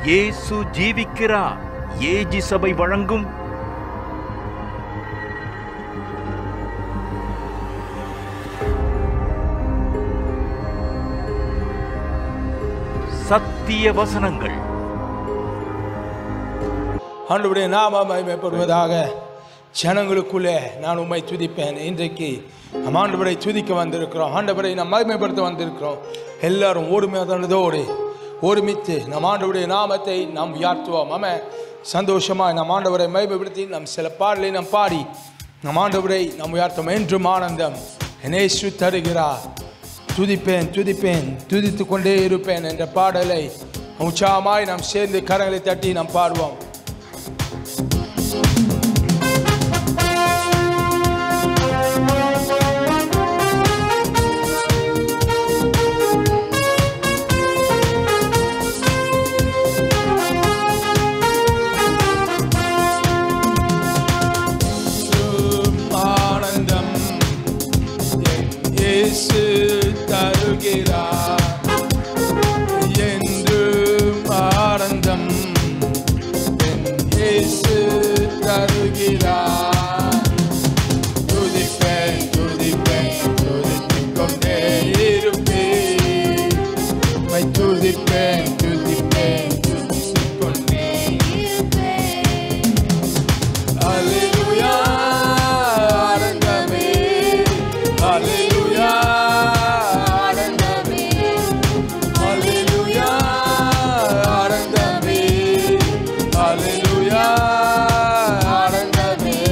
இயேசு ஜீவிக்கிறார் ஏஜி சபை வழங்கும் சத்திய வசனங்கள் ஆண்டவருடைய நாம மகிமைப்படுவதாக ஜனங்களுக்குள்ளே நான் உம்மை துதிப்பேன் இன்றைக்கு நம் ஆண்டவரை துதிக்க வந்திருக்கிறோம் ஆண்டவரை நாம் மகிமைப்படுத்த வந்திருக்கிறோம் எல்லாரும் ஒருமையானதோடு ஒருமித்து நம் ஆண்டவருடைய நாமத்தை நாம் உயர்த்துவோம் ஆம சந்தோஷமாய் நம் ஆண்டவரை மகிமைப்படுத்தி நம் சில பாடலை நாம் பாடி நம் ஆண்டவரை நாம் உயர்த்தும் என்றும் ஆனந்தம் இயேசு தருகிறார் துதிப்பேன் துதிப்பேன் துதித்து கொண்டே இருப்பேன் என்ற பாடலை உற்சாகமாய் நாம் சேர்ந்து கரங்களை தட்டி நாம் பாடுவோம் ஆனந்தம் இயேசு தருகிறார் என்று ஆனந்தம் இயேசு தருகிறார் துதிப்பேன் துதிப்பேன் துதித்துக் கொண்டே இருப்பேன் உம்மை துதிப்பேன் துதிப்பேன் துதித்துக் கொண்டே Hallelujah, ஆனந்தமே. Hallelujah, ஆனந்தமே. Hallelujah, ஆனந்தமே. Hallelujah, ஆனந்தமே.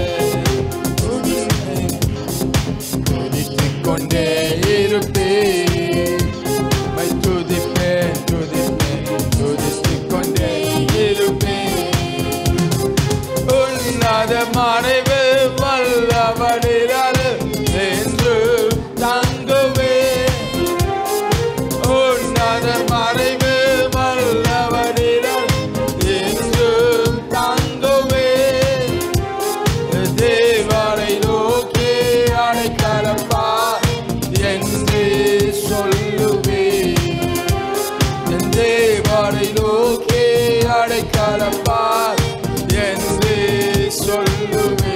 துதித்துக் கொண்டே இருப்பேன். உம்மை துதிப்பேன், துதிப்பேன், துதித்துக் கொண்டே இருப்பேன் உன்னத மறைவு வல்லவனில் என்று தங்குவே உன்னத மறைவு வல்லவனில் என்று தங்குவே தேவனை நோக்கி அடைக்கலப்பா என்று சொல்லுவே என் தேவனை நோக்கி அடைக்கலப்பா என்று சொல்லுவே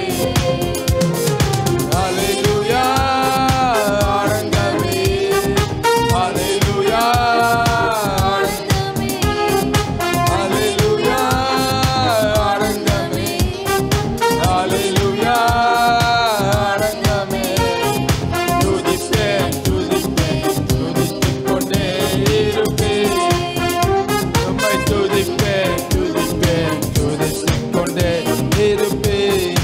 Hallelujah, ஆனந்தமே. Hallelujah, ஆனந்தமே. Hallelujah, ஆனந்தமே. Hallelujah, ஆனந்தமே. துதிப்பேன், துதிப்பேன், துதித்துக் கொண்டே இருப்பேன். உம்மை துதிப்பேன், துதிப்பேன், துதித்துக் கொண்டே இருப்பேன்.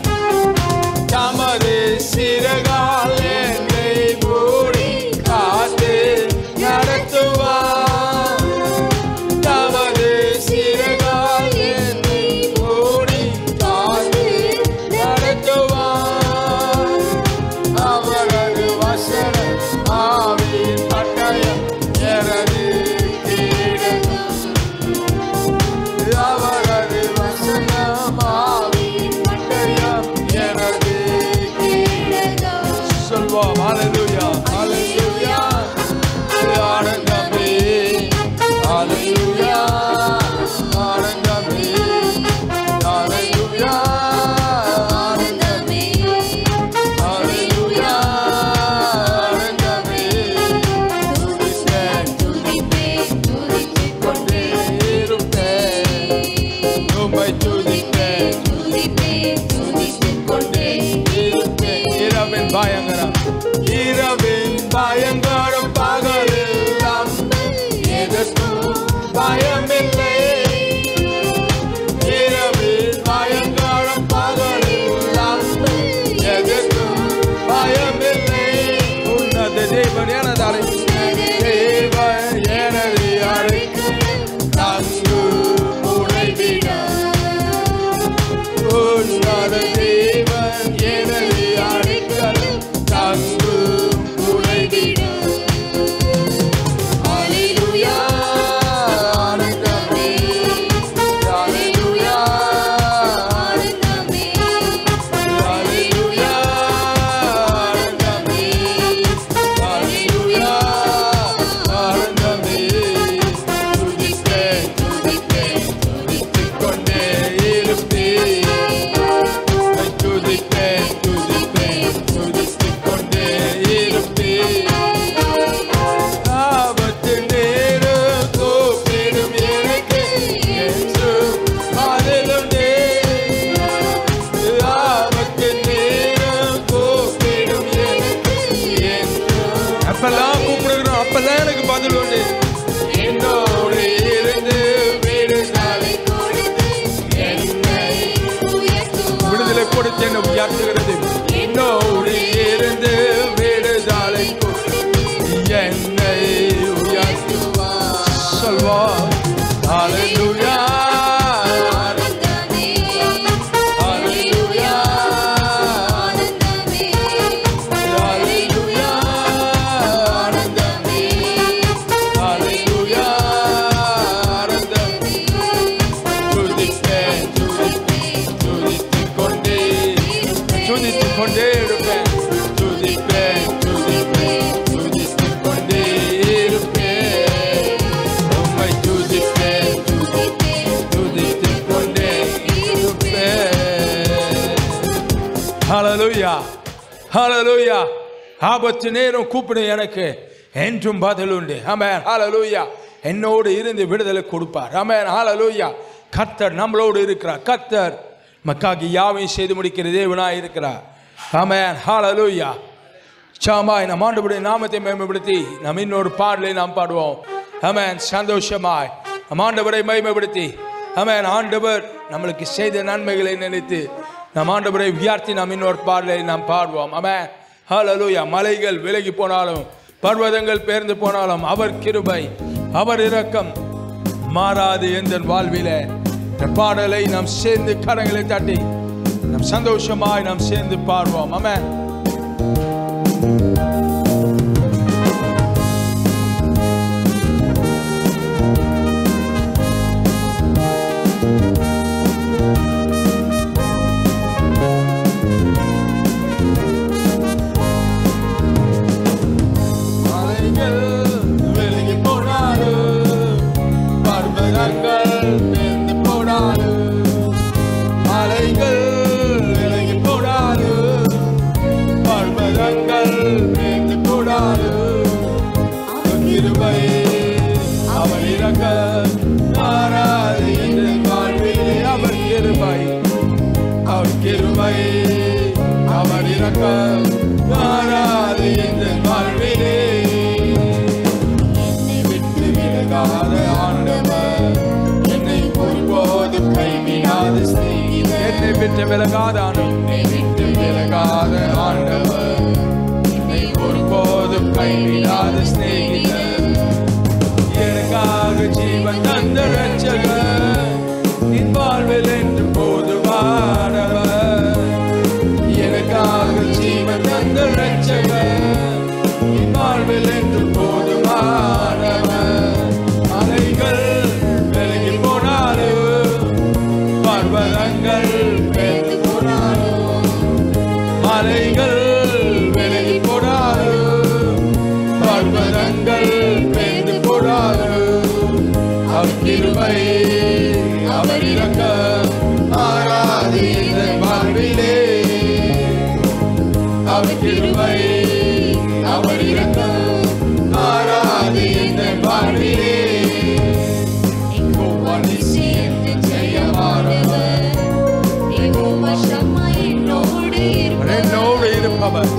தமது சிறகால் என்னை மூடி காத்து நடத்துவார். தமது சிறகால் என்னை மூடி காத்து நடத்துவார். அவரது வசனம் ஆவியின் பட்டயம் எனது கீழகம். அவரது வசனம் ஆவியின் பட்டயம் எனது கீழகம். சொல்வோம் ஹalleluya ஹalleluya ஆனந்தமே ஹalleluya ஆனந்தமே ஹalleluya ஆனந்தமே ஹalleluya ஆனந்தமே துதிப்பேன் துதித்துக் கொண்டே இருப்பேன் உம்மை துதிப்பேன் துதித்துக் கொண்டே இருப்பேன் இரவின் பயங்கரம் இரவின் பயங்கரம் பகலெல்லாம் எதற்கும் பயமில்லை இரவில் பயங்கரம் பகலெல்லாம் எதற்கும் பயமில்லை உன்னத தேவன் எனது அழைப்பு தேவன் எனது அழைப்பு தங்கு உழைவிட உன்னத தேவன் எனது அழைக்கலும் தங்கு உழைவிட Hallelujah, ஆனந்தமே. Hallelujah, ஆனந்தமே. Hallelujah, ஆனந்தமே. Hallelujah, எப்பெல்லாம் கூப்பிடுகிறோம் அப்பெல்லாம் எனக்கு பதில் உண்டு என்னோடு இருந்து விடுதலை விடுதலை கொடுத்து என்னை உயர்த்துகிறது என்னோடு இருந்து விடுதலை கொடுத்து என்னை உயர்த்துவார் சொல்வார் Hallelujah. Hallelujah. Hallelujah. Hallelujah. ஆனந்தம். துதிப்பேன், துதிப்பேன், துதித்துக் கொண்டே துதித்துக் கொண்டே இருப்பேன் துதிப்பேன் துதிப்பேன் துதித்துக் கொண்டே இருப்பேன் உம்மை துதிப்பேன் துதிப்பேன் துதித்துக் கொண்டே இருப்பேன் ஹalleluya ஹalleluya ஆபத்து நேரம் கூப்பிடு எனக்கு என்றும் பதில் உண்டு ஆமென் ஹalleluya என்னோடு இருந்து விடுதலை கொடுப்பார் ஆமென் ஹalleluya கர்த்தர் நம்மளோடு இருக்கிறார் கர்த்தர் மக்காகி யாவையும் செய்து முடிக்கிற தேவனாய் இருக்கிறார் ஆமென் ஹalleluya சாமாய் நம் ஆண்டவருடைய நாமத்தை மேம்படுத்தி நம் இன்னொரு பாடலை நாம் பாடுவோம் ஆமென் சந்தோஷமாய் நம் ஆண்டவரை மகிமைப்படுத்தி ஆமென் ஆண்டவர் நம்மளுக்கு செய்த நன்மைகளை நினைத்து நம் ஆண்டவரை உயர்த்தி நாம் இன்னொரு பாடலை நாம் பாடுவோம் ஆமென் ஹalleluya மலைகள் விலகி போனாலும் பர்வதங்கள் பேர்ந்து போனாலும் அவர் கிருபை அவர் இரக்கம் மாறாது எந்த வாழ்விலே இந்த பாடலை நாம் சேர்ந்து கரங்களை தட்டி நாம் சந்தோஷமாய் நாம் சேர்ந்து பாடுவோம் ஆமென் மலைகள் விலகி போனாலும் பர்வதங்கள் பேர்ந்து போனாலும் மலைகள் விலகி போனாலும் பர்வதங்கள் பேர்ந்து போனாலும் அவர் கிருபை அவர் இறக்க மாறாது என்று வாழ்விலே அவர் கிருபை அவர் கிருபை அவர் இறக்க மாறாது என்று வாழ்விலே என்னை விட்டு விலகாத ஆண்டவர் என்னை ஒருபோதும் கைவிடாத சிநேகிதர் என்னை விட்டு விலகாத ஆண்டவர் என்னை விட்டு விலகாத ஆண்டவர் என்னை ஒருபோதும் கைவிடாத சிநேகிதர் எனக்காக ஜீவன் தந்த ரட்சகர் என் வாழ்வில் என்று போதுமானவர் எனக்காக ஜீவன் தந்த ரட்சகர் என் வாழ்வில் என்று போதுமானவர் அலைகள் விலகி போனாலும் பர்வதங்கள் பெயர்ந்து போனாலும் மலைகள் விலகி போனாலும் பர்வதங்கள் பெயர்ந்து போனாலும் அவர் கிருபை அவர் இறக்க மாறாது இந்த வாழ்விலே அவர் கிருபை அவர் இறக்க மாறாது இந்த வாழ்விலே என்னோடு இருப்பவர்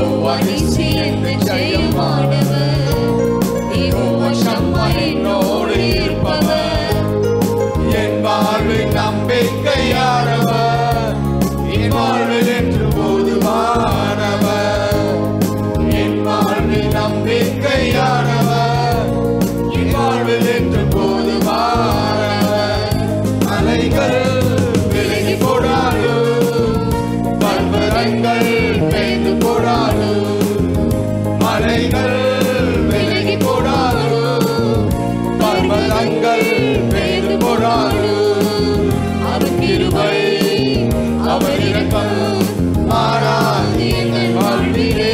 என்னோடு இருப்பவர் என் வாழ்வில் நம்பிக்கையானவர் என் வாழ்வில் என்று போதுமானவர் என் வாழ்வில் நம்பிக்கையானவர் என் வாழ்வில் என்று போதுமானவர் அலைகள் விலகி போடாலும் பர்வதங்கள் பெய்து போடாலும் மலைகள் விலகி போடாலும் பர்வதங்கள் பெய்து போடாலும் அவர் கிருபை அவர் இரக்கம் மாறாது எங்கள் வாழ்விலே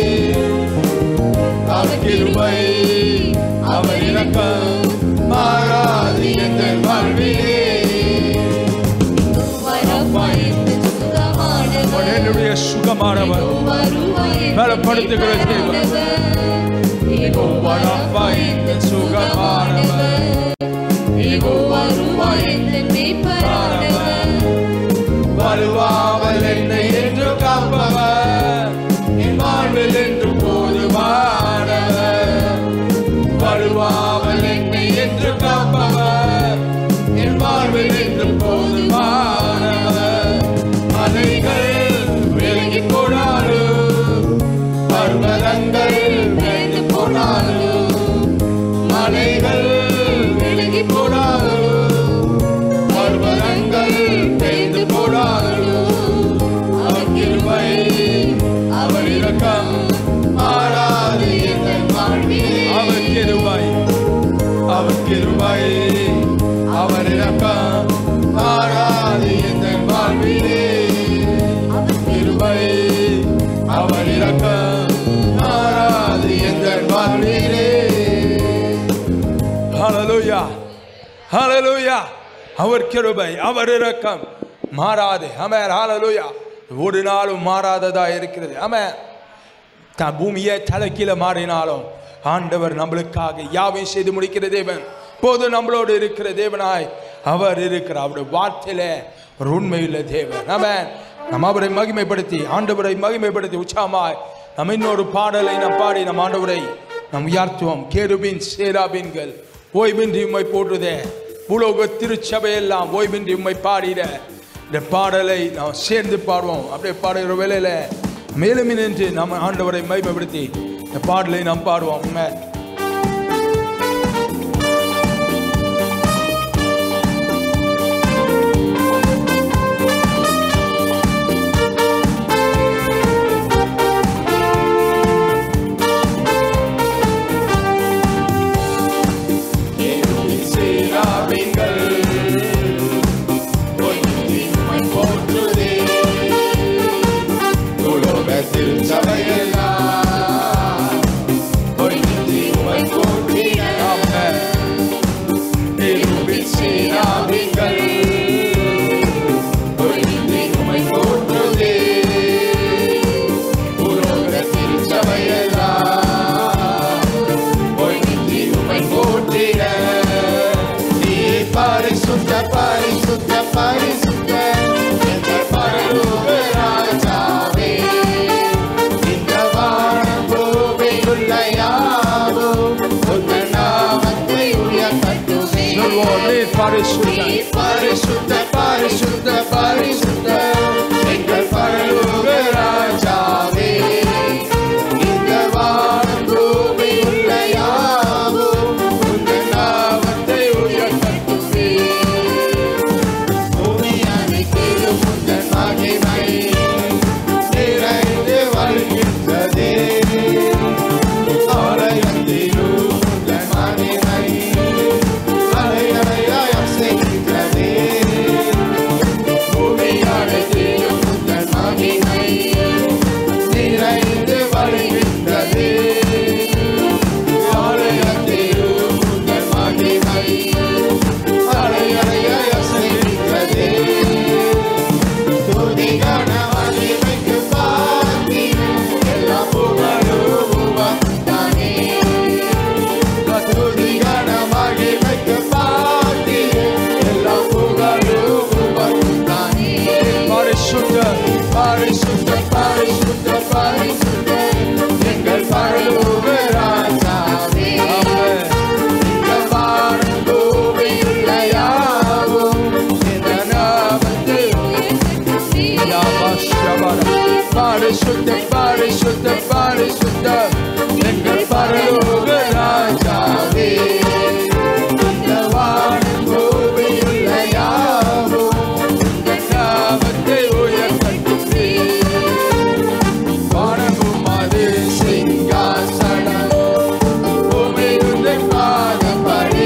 அவர் கிருபை அவர் இரக்கம் மாறாது எங்கள் வாழ்விலே என்னுடைய சுகமானவர் பலப்படுத்துகிற தேவன் யெகோவா ரப்பா எங்கள் சுகமானவர் வருவாமல் என்னை என்று காப்பவர் என் வாழ்வில் என்று போதுமானவர் ஹalleluya அவர் கிருபை அவர் இரக்கம் மாறாது ஆமென் ஹalleluya ஒரு நாளும் மாறாததா இருக்கிறது ஆமென் த- பூமியை தலைக்கீழ மாறினாலும் ஆண்டவர் நம்மளுக்காக யாவையும் செய்து முடிக்கிற தேவன் போது நம்மளோடு இருக்கிற தேவனாய் அவர் இருக்கிறார் அவருடைய வார்த்தையில ஒரு உண்மையுள்ள தேவன் ஆமென் நம்ம அவரை மகிமைப்படுத்தி ஆண்டவரை மகிமைப்படுத்தி உற்சாகமாய் நம்ம இன்னொரு பாடலை நாம் பாடி நம் ஆண்டவரை நம் உயர்த்துவோம் கேருபின் சேராபின்கள் ஓய்வின்றி உம்மை போற்றுதே பூலோக திருச்சபையெல்லாம் ஓய்வின்றி உம்மை பாடிட இந்த பாடலை நாம் சேர்ந்து பாடுவோம் அப்படியே பாடுகிற வேளையில மேலும் நின்று நம்ம ஆண்டவரை மகிமைப்படுத்தி இந்த பாடலை நாம் பாடுவோம் உண்மை பரிசுத்த பரிசுத்த பரிசுத்த எங்கள் பரலோக ராஜாவே இந்த வானம் பூமியுள்ள யாவும் உங்கள் நாமத்தை உயர்த்தட்டுமே சொல்வோம் நீ பரிசுத்த பரிசுத்த பரிசுத்த பரிசுத்த எங்கள் பரலோக ராஜாவே இந்த வானம் பூமியுள்ள யாவும் உங்கள் நாமத்தை உயர்த்தட்டுமே பூமி அனைத்திலும் உங்கள் மகிமை நிறைந்து வருகின்றதே ஆலயத்திலும் உங்கள் மகிமை அலையலையாய் அசைகின்றதே பூமி அனைத்திலும் உங்கள் மகிமை நிறைந்து வருகின்றதே ஆலயத்திலும் உங்கள் மகிமை அலையலையாய் அசைகின்றதே துதிகன மகிமைக்கு பாத்திரம் எல்லா புகழும் உமக்குத்தானே. துதிகன மகிமைக்கு பாத்திரம் எல்லா புகழும் உமக்குத்தானே. பரிசுத்த பரிசுத்த பரிசுத்த பரிசுத்த எங்கள் பரலோக ராஜாவே ஆமென். இந்த வானம் பூமியுள்ள யாவும் இந்த நாமத்தை பரிசுத்த பரிசுத்த பரிசுத்த எங்கள் பரலோக ராஜாவே இந்த வானம் பூமியுள்ள யாவும் இந்த நாமத்தை உயர்த்தட்டுமே வானமும் அது சிங்காசனம் பூமியுள்ள பாதப்படி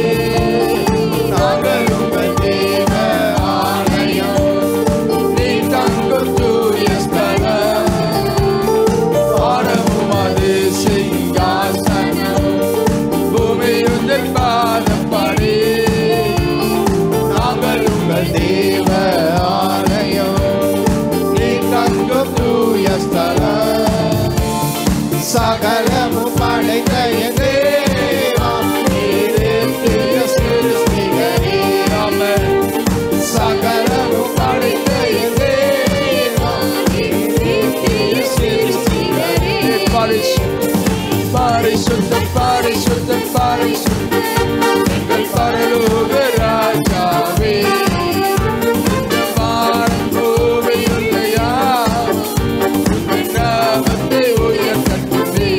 நாங்கள் உங்கள் தேவ ஆலயம் நீ தங்கும் தூய ஸ்தலம் வானமும் அது சிங்காசனம் பூமியுள்ள பாதப்படி நாங்கள் உங்கள் தேவ ஆலயம் நீ தங்கும் தூய ஸ்தலம் சகலமும் படைத்த என் தேவா, நீரே தூய சிருஷ்டிகரே. ஆமென். சகலமும் படைத்த என் தேவா, நீரே தூய சிருஷ்டிகரே. பரிசுத்த பரிசுத்த பரிசுத்த பரிசுத்த எங்கள் பரலோக ராஜாவே இந்த வானம் பூமியுள்ள யாவும் உங்கள் நாமத்தை உயர்த்தட்டுமே.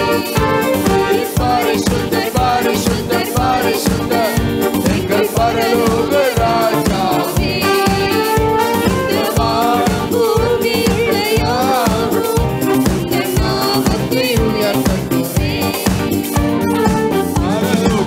பரிசுத்த பரிசுத்த பரிசுத்த எங்கள் பரலோக ராஜாவே இந்த வானம் பூமியுள்ள யாவும் உங்கள் நாமத்தை உயர்த்தட்டுமே.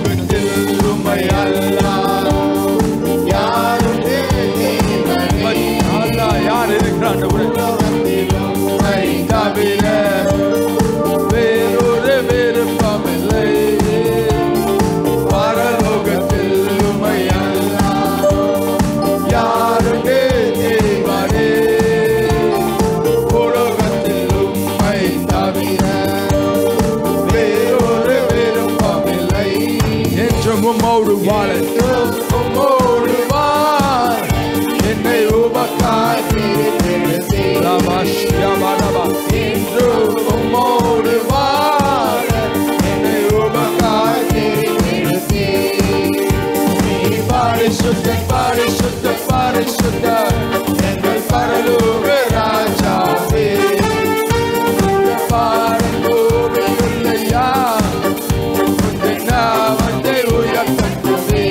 இன்றும் உம்மோடு வாழ என்னை உமக்காய் தெரிந்தெடுத்தீர். நீ பரிசுத்த பரிசுத்த பரிசுத்த எங்கள் பரலோக ராஜாவே இந்த பாரம் பூமியுள்ள யாவும் உந்தன் நாமத்தை உயர்த்தட்டுமே.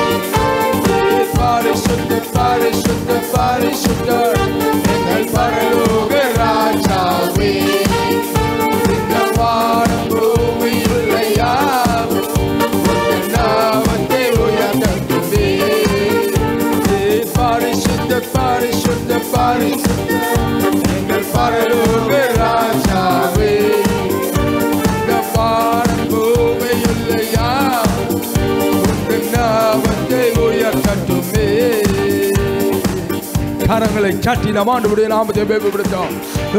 பரிசுத்த பரிசுத்த பரிசுத்த எங்கள் பரலோக ராஜாவே இந்த வானம் பூமியுள்ள யாவும் உந்தன் நாமத்தை உயர்த்தட்டுமே. பரிசுத்த பரிசுத்த பரிசுத்த எங்கள் பரலோக ராஜாவே இந்த வானம் பூமியுள்ள யாவும் உந்தன் நாமத்தை உயர்த்தட்டுமே கரங்களை சாட்டி நம் ஆண்டுடைய நாமத்தை மேம்படுத்தோம்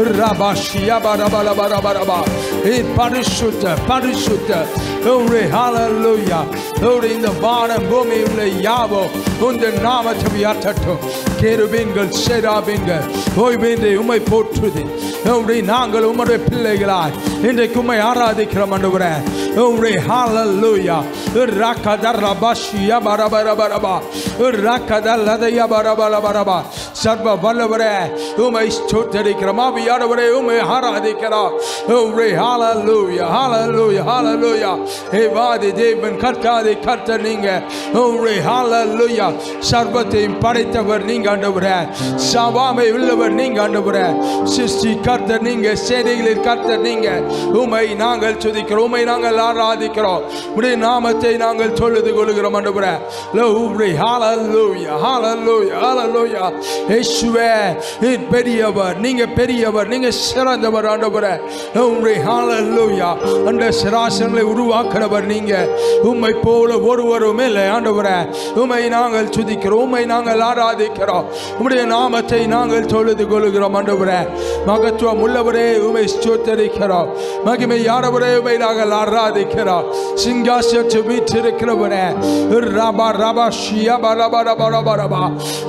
ரபாஷியா பரபல பரபரபா ஏ பரிசுத்த பரிசுத்த ஓரே ஹalleluya ஓரே இந்த வானம் பூமி உள்ள யாவோ உந்த நாமத்தை உயர்த்தட்டும் கேருபீன்கள் சேராபீன்கள் ஓய்வேந்தை உம்மை போற்றுது ஓரே நாங்கள் உம்முடைய பிள்ளைகளாய் இன்றைக்கு உம்மை ஆராதிக்கிறோம் ஆண்டவரே ஓரே ஹalleluya ரக்கதர் ரபாஷியா பரபரபரபா ரக்கதர் லதயா பரபரபரபா சர்வ வல்லவரே உமை ஸ்தோத்தரிக்கிறோம் ஆவியானவரே உமை ஆராதிக்கிறோம் ஓரே ஹalleluya ஹalleluya ஹalleluya ஏ வாதி தேவன் கர்த்தாதி கர்த்தர் நீங்க ஓரே ஹalleluya சர்வத்தையும் படைத்தவர் நீங்க ஆண்டவரே சவாமை உள்ளவர் நீங்க ஆண்டவரே சிருஷ்டி கர்த்தர் நீங்க சேனைகளில் கர்த்தர் நீங்க உமை நாங்கள் துதிக்கிறோம் உமை நாங்கள் ஆராதிக்கிறோம் உடைய நாமத்தை நாங்கள் தொழுது கொள்கிறோம் ஆண்டவரே லோவ்ரி ஹalleluya ஹalleluya ஹalleluya இயேசுவே நீர் பெரியவர் நீங்க பெரியவர் நீங்க சிறந்தவர் ஆண்டவரே உம்முடைய ஹalleluya அந்த சிராசனங்களை உருவாக்குறவர் நீங்க உம்மை போல ஒருவரும் இல்லை ஆண்டவரே உம்மை நாங்கள் துதிக்கிறோம் உம்மை நாங்கள் ஆராதிக்கிறோம் உம்முடைய நாமத்தை நாங்கள் தொழுது கொள்கிறோம் ஆண்டவரே மகத்துவம் உள்ளவரே உம்மை ஸ்தோத்தரிக்கிறோம் மகிமை யாரவரே உம்மை நாங்கள் ஆராதிக்கிறோம் சிங்காசனத்தை வீற்றிருக்கிறவரே ரபா ரபா ஷியபா ரபா ரபா ரபா ரபா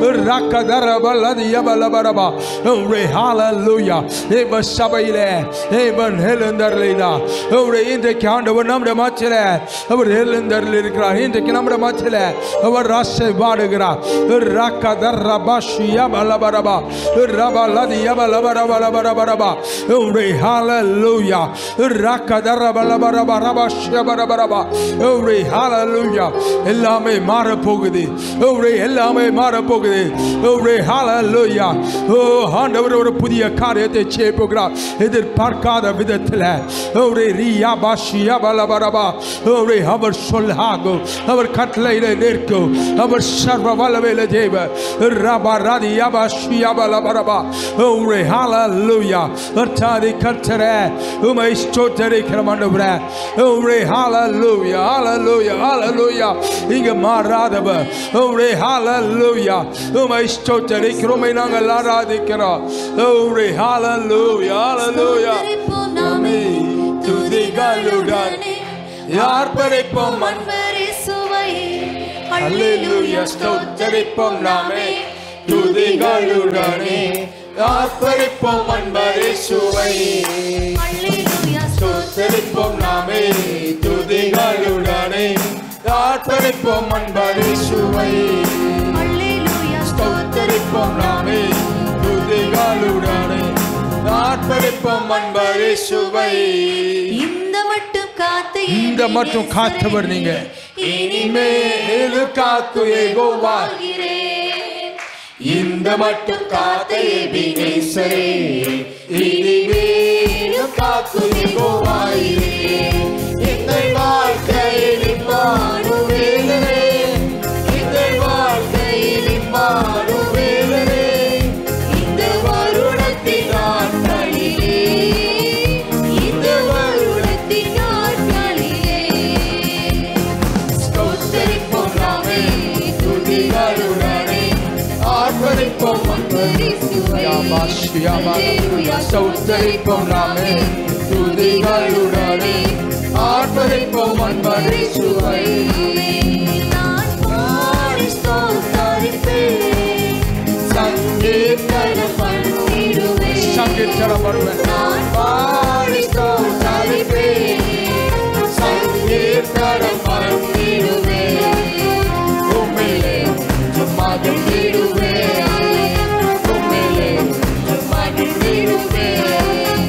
ரக்கதரபா லதியபா லபா ரபா உம்முடைய ஹalleluya தேவ சபையிலே தேவன் எழுந்தருளினா அவருடைய இன்றைக்கு ஆண்டவர் நம்முடைய மத்தியில அவர் எழுந்தருள் இருக்கிறார் இன்றைக்கு நம்முடைய மத்தியில அவர் ராசை பாடுகிறார் ரக்கதர் ரபா ஷியபா லபா ரபா ரபா லதியபா லபா ரபா லபா ரபா ரபா உம்முடைய ஹalleluya ரக்கதர் ரபா லபா ரபா ரபா ஷியபா ரபா ரபா உம்முடைய ஹalleluya எல்லாமே மாற போகுது உம்முடைய எல்லாமே மாற போகுது உம்முடைய ஹalleluya ஓ ஆண்டவர் ஒரு புதிய காரியத்தை செய்ய போகிறார் எதிர்பார்க்காத விதத்தில் உம்முடைய ரியா பாஷியா பலபரபா உம்முடைய அவர் சொல்லாகும் அவர் கட்டளையில நிற்கும் அவர் சர்வ வல்லவேல தேவ ரபா ராதியா பாஷியா பலபரபா உம்முடைய ஹalleluya அர்த்தாதி கர்த்தரே உமை ஸ்தோத்தரிக்கிறோம் ஆண்டவரே உம்முடைய ஹalleluya ஹalleluya ஹalleluya இங்க மாறாதவர் உம்முடைய ஹalleluya உமை ஸ்தோத்தரிக்கிறோம் உம்மை நாங்கள் ஆராதிக்கிறோம் உம்முடைய ஹalleluya ஹalleluya துதிப்போம் நாமே, துதிகளுடன் யார் படைப்போம் மண் மண்வரை சுவையே. அல்லேலூயா ஸ்தோத்தரிப்போம் நாமே துதிகளுடனே யார் படைப்போம் அன்பரே சுவை அல்லேலூயா ஸ்தோத்தரிப்போம் நாமே துதிகளுடனே யார் படைப்போம் அன்பரே சுவை அல்லேலூயா ஸ்தோத்தரிப்போம் நாமே துதிகளுடனே யார் படைப்போம் அன்பரே சுவை இந்த மட்டும் காத்து இந்த மட்டும் காத்தவர் நீங்க இனிமேலு காத்து ஏகோவா வாழ்கிறேன். இந்த மட்டும் காத்த எபினேசரே இனிமேலும் காத்து ஏகோவாயிரே எங்கள் வாழ்க்கையில் இம்மானுவேலரே எங்கள் வாழ்க்கையில் இம்மானுவேலரே இந்த வருடத்தின் நாட்களிலே இந்த வருடத்தின் நாட்களிலே ஸ்தோத்தரிப்போம் நாமே துதிகளுடனே ஆர்ப்பரிப்போம் ஸ்தோத்தரிப்போம் நாமே துதிகளுடனே ஆர்ப்பரிப்போம் அன்பரை சுவை நான் பாடி ஸ்தோத்தரிப்பேன். சங்கீர்த்தன பண்ணிடுவேன். சங்கீர்த்தனம் வருவேன் நான் பாடி ஸ்தோத்தரிப்பேன். சங்கீர்த்தனம் பண்ணிடுவேன். உம்மிலே என்றும் மகிழ்ந்திடுவேன். உம்மிலே என்றும் மகிழ்ந்திடுவேன்.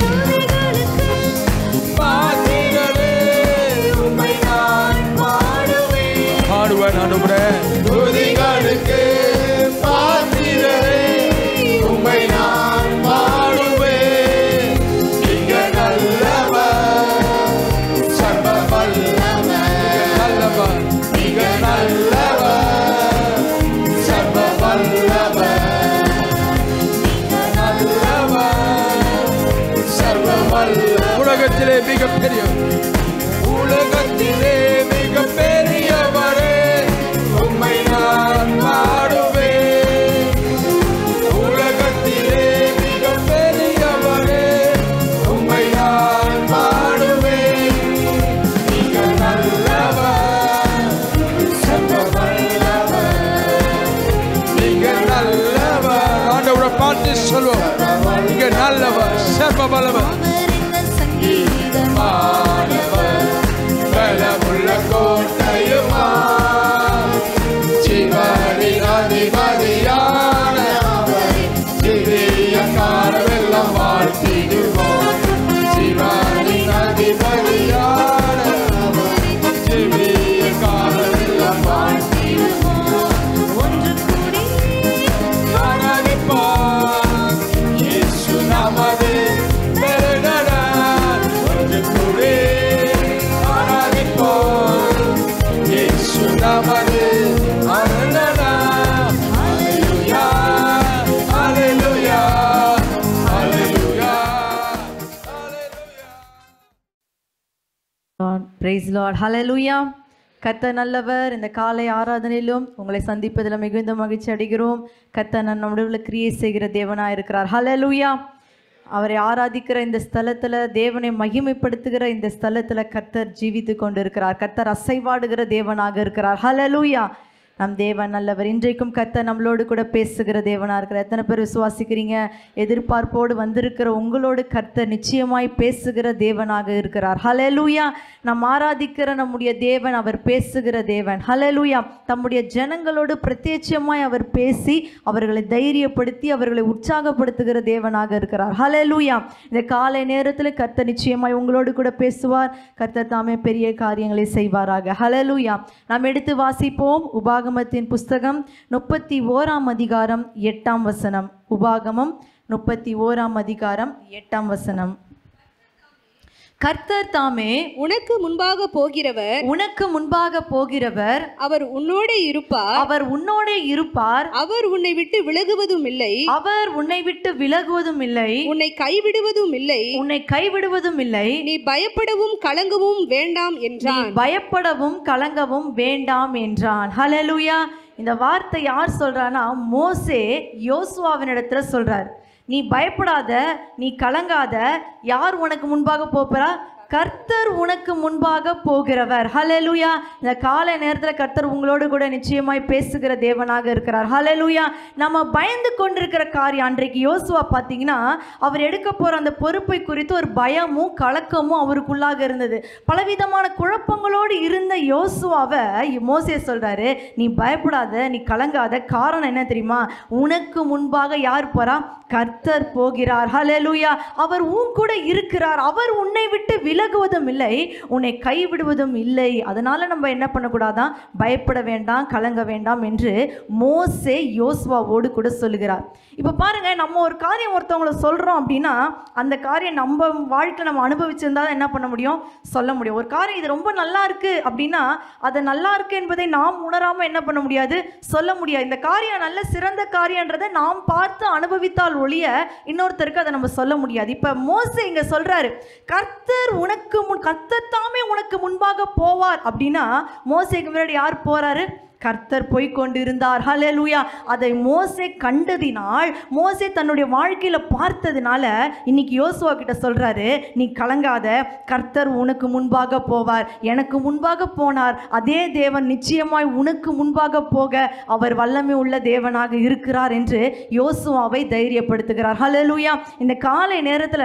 பாத்திரரே, உம்மை நான் பாடுவேன். பாடுவேன் ஆண்டவரே துதிகளுக்கு பாத்திரரே உம்மை நான் பாடுவேன் நீங்க நல்லவர் சர்வ வல்லவர் நல்லவர் நீங்க நல்லவர் சர்வ வல்லவர் நீங்க நல்லவர் சர்வ வல்லவர் உலகத்திலே மிக பெரிய உலகத்திலே மிக பெரியவரே உம்மை நான் பாடுவேன் உலகத்திலே மிக பெரியவரே உம்மை நான் பாடுவேன் நீங்க நல்லவர் சர்வ வல்லவர் நீங்க நல்லவர் ஆண்டவரை பார்த்து சொல்வோம் நீங்க நல்லவர் சர்வ வல்லவர் அவர் இந்த சங்கீதம் மாணவர் பலமுள்ள கோட்டையுமா சிவனின் அதிபதியான சிறிய காரமெல்லாம் வாழ்த்திடுவோம் சிவனின் அதிபதியான சிறிய காரமெல்லாம் ஒன்று கூடி ஆராதிப்போம் இயேசு நமது பெருநடர் ஒன்று கூடி ஆராதிப்போம் இயேசு நமது அருணடர் ஹalleluya ஹalleluya ஹalleluya ஹalleluya பிரைஸ் லார்ட் ஹalleluya கர்த்தர் நல்லவர் இந்த காலை ஆராதனையிலும் உங்களை சந்திப்பதில் மிகுந்த மகிழ்ச்சி அடைகிறோம் கர்த்தர் நம் நடுவில் கிரியை செய்கிற தேவனாக இருக்கிறார் ஹalleluya அவரை ஆராதிக்கிற இந்த ஸ்தலத்தில் தேவனை மகிமைப்படுத்துகிற இந்த ஸ்தலத்தில் கர்த்தர் ஜீவித்து கொண்டு இருக்கிறார் கர்த்தர் அசைவாடுகிற தேவனாக இருக்கிறார் ஹalleluya நம் தேவன் நல்லவர் இன்றைக்கும் கர்த்தர் நம்மளோடு கூட பேசுகிற தேவனாக இருக்கிறார் எத்தனை பேர் விசுவாசிக்கிறீங்க எதிர்பார்ப்போடு வந்திருக்கிற உங்களோடு கர்த்தர் நிச்சயமாய் பேசுகிற தேவனாக இருக்கிறார் ஹalleluya நாம் ஆராதிக்கிற நம்முடைய தேவன் அவர் பேசுகிற தேவன் ஹalleluya தம்முடைய ஜனங்களோடு பிரத்யட்சமாய் அவர் பேசி அவர்களை தைரியப்படுத்தி அவர்களை உற்சாகப்படுத்துகிற தேவனாக இருக்கிறார் ஹalleluya இந்த காலை நேரத்தில் கர்த்தர் நிச்சயமாய் உங்களோடு கூட பேசுவார் கர்த்தர் தாமே பெரிய காரியங்களை செய்வாராக ஹalleluya நாம் எடுத்து வாசிப்போம் உபாகமத்தின் புஸ்தகம் முப்பத்தி ஓராம் அதிகாரம் எட்டாம் வசனம் உபாகமம் முப்பத்தி ஓராம் அதிகாரம் எட்டாம் வசனம் கர்த்தர் தாமே உனக்கு முன்பாக போகிறவர் உனக்கு முன்பாக போகிறவர் அவர் உன்னோடே இருப்பார் அவர் உன்னோடே இருப்பார் அவர் உன்னை விட்டு விலகுவதும் இல்லை அவர் உன்னை விட்டு விலகுவதும் இல்லை உன்னை கைவிடுவதும் இல்லை உன்னை கைவிடுவதும் இல்லை நீ பயப்படவும் கலங்கவும் வேண்டாம் நீ என்றான் பயப்படவும் கலங்கவும் வேண்டாம் என்றான் ஹalleluya இந்த வார்த்தை யார் சொல்றான்னா மோசே யோசுவாவினிடத்துல சொல்றார் நீ பயப்படாத நீ கலங்காத யார் உனக்கு முன்பாக போகிறா கர்த்தர் உனக்கு முன்பாக போகிறவர் ஹalleluya இந்த காலை நேரத்தில் கர்த்தர் உங்களோடு கூட நிச்சயமாய் பேசுகிற தேவனாக இருக்கிறார் ஹalleluya நம்ம பயந்து கொண்டிருக்கிற காரியம் அன்றைக்கு யோசுவா பார்த்தீங்கன்னா அவர் எடுக்க போகிற அந்த பொறுப்பை குறித்து ஒரு பயமும் கலக்கமும் அவருக்குள்ளாக இருந்தது பலவிதமான குழப்பங்களோடு இருந்த யோசுவாவை மோசே சொல்றாரு நீ பயப்படாத நீ கலங்காத காரணம் என்ன தெரியுமா உனக்கு முன்பாக யார் போறா கர்த்தர் போகிறார் ஹalleluya அவர் உன் கூட இருக்கிறார் அவர் உன்னை விட்டு விலகுவதும் இல்லை உன்னை கைவிடுவதும் இல்லை அதனால நம்ம என்ன பண்ணக்கூடாதான் பயப்பட வேண்டாம் கலங்க வேண்டாம் என்று மோசே யோசுவாவோடு கூட சொல்லுகிறார் இப்போ பாருங்க நம்ம ஒரு காரியம் ஒருத்தவங்களை சொல்றோம் அப்படின்னா அந்த காரியம் நம்ம வாழ்க்கை நம்ம அனுபவிச்சிருந்தா தான் என்ன பண்ண முடியும் சொல்ல முடியும் ஒரு காரியம் இது ரொம்ப நல்லா இருக்கு அப்படின்னா அது நல்லா இருக்கு என்பதை நாம் உணராம என்ன பண்ண முடியாது சொல்ல முடியாது இந்த காரியம் நல்ல சிறந்த காரியன்றதை நாம் பார்த்து அனுபவித்தால் ஒழிய இன்னொருத்தருக்கு அதை நம்ம சொல்ல முடியாது இப்போ மோசே இங்க சொல்றாரு கர்த்தர் உனக்கு முன் கர்த்தர் தாமே உனக்கு முன்பாக போவார் அப்படின்னா மோசேக்கு முன்னாடி யார் போறாரு கர்த்தர் போய் கொண்டிருந்தார் ஹalleluya அதை மோசே கண்டதினால் மோசே தன்னுடைய வாழ்க்கையில பார்த்ததுனால இன்னைக்கு யோசுவா கிட்ட சொல்றாரு நீ கலங்காத கர்த்தர் உனக்கு முன்பாக போவார் எனக்கு முன்பாக போனார் அதே தேவன் நிச்சயமாய் உனக்கு முன்பாக போக அவர் வல்லமை உள்ள தேவனாக இருக்கிறார் என்று யோசுவாவை தைரியப்படுத்துகிறார் ஹalleluya இந்த காலை நேரத்துல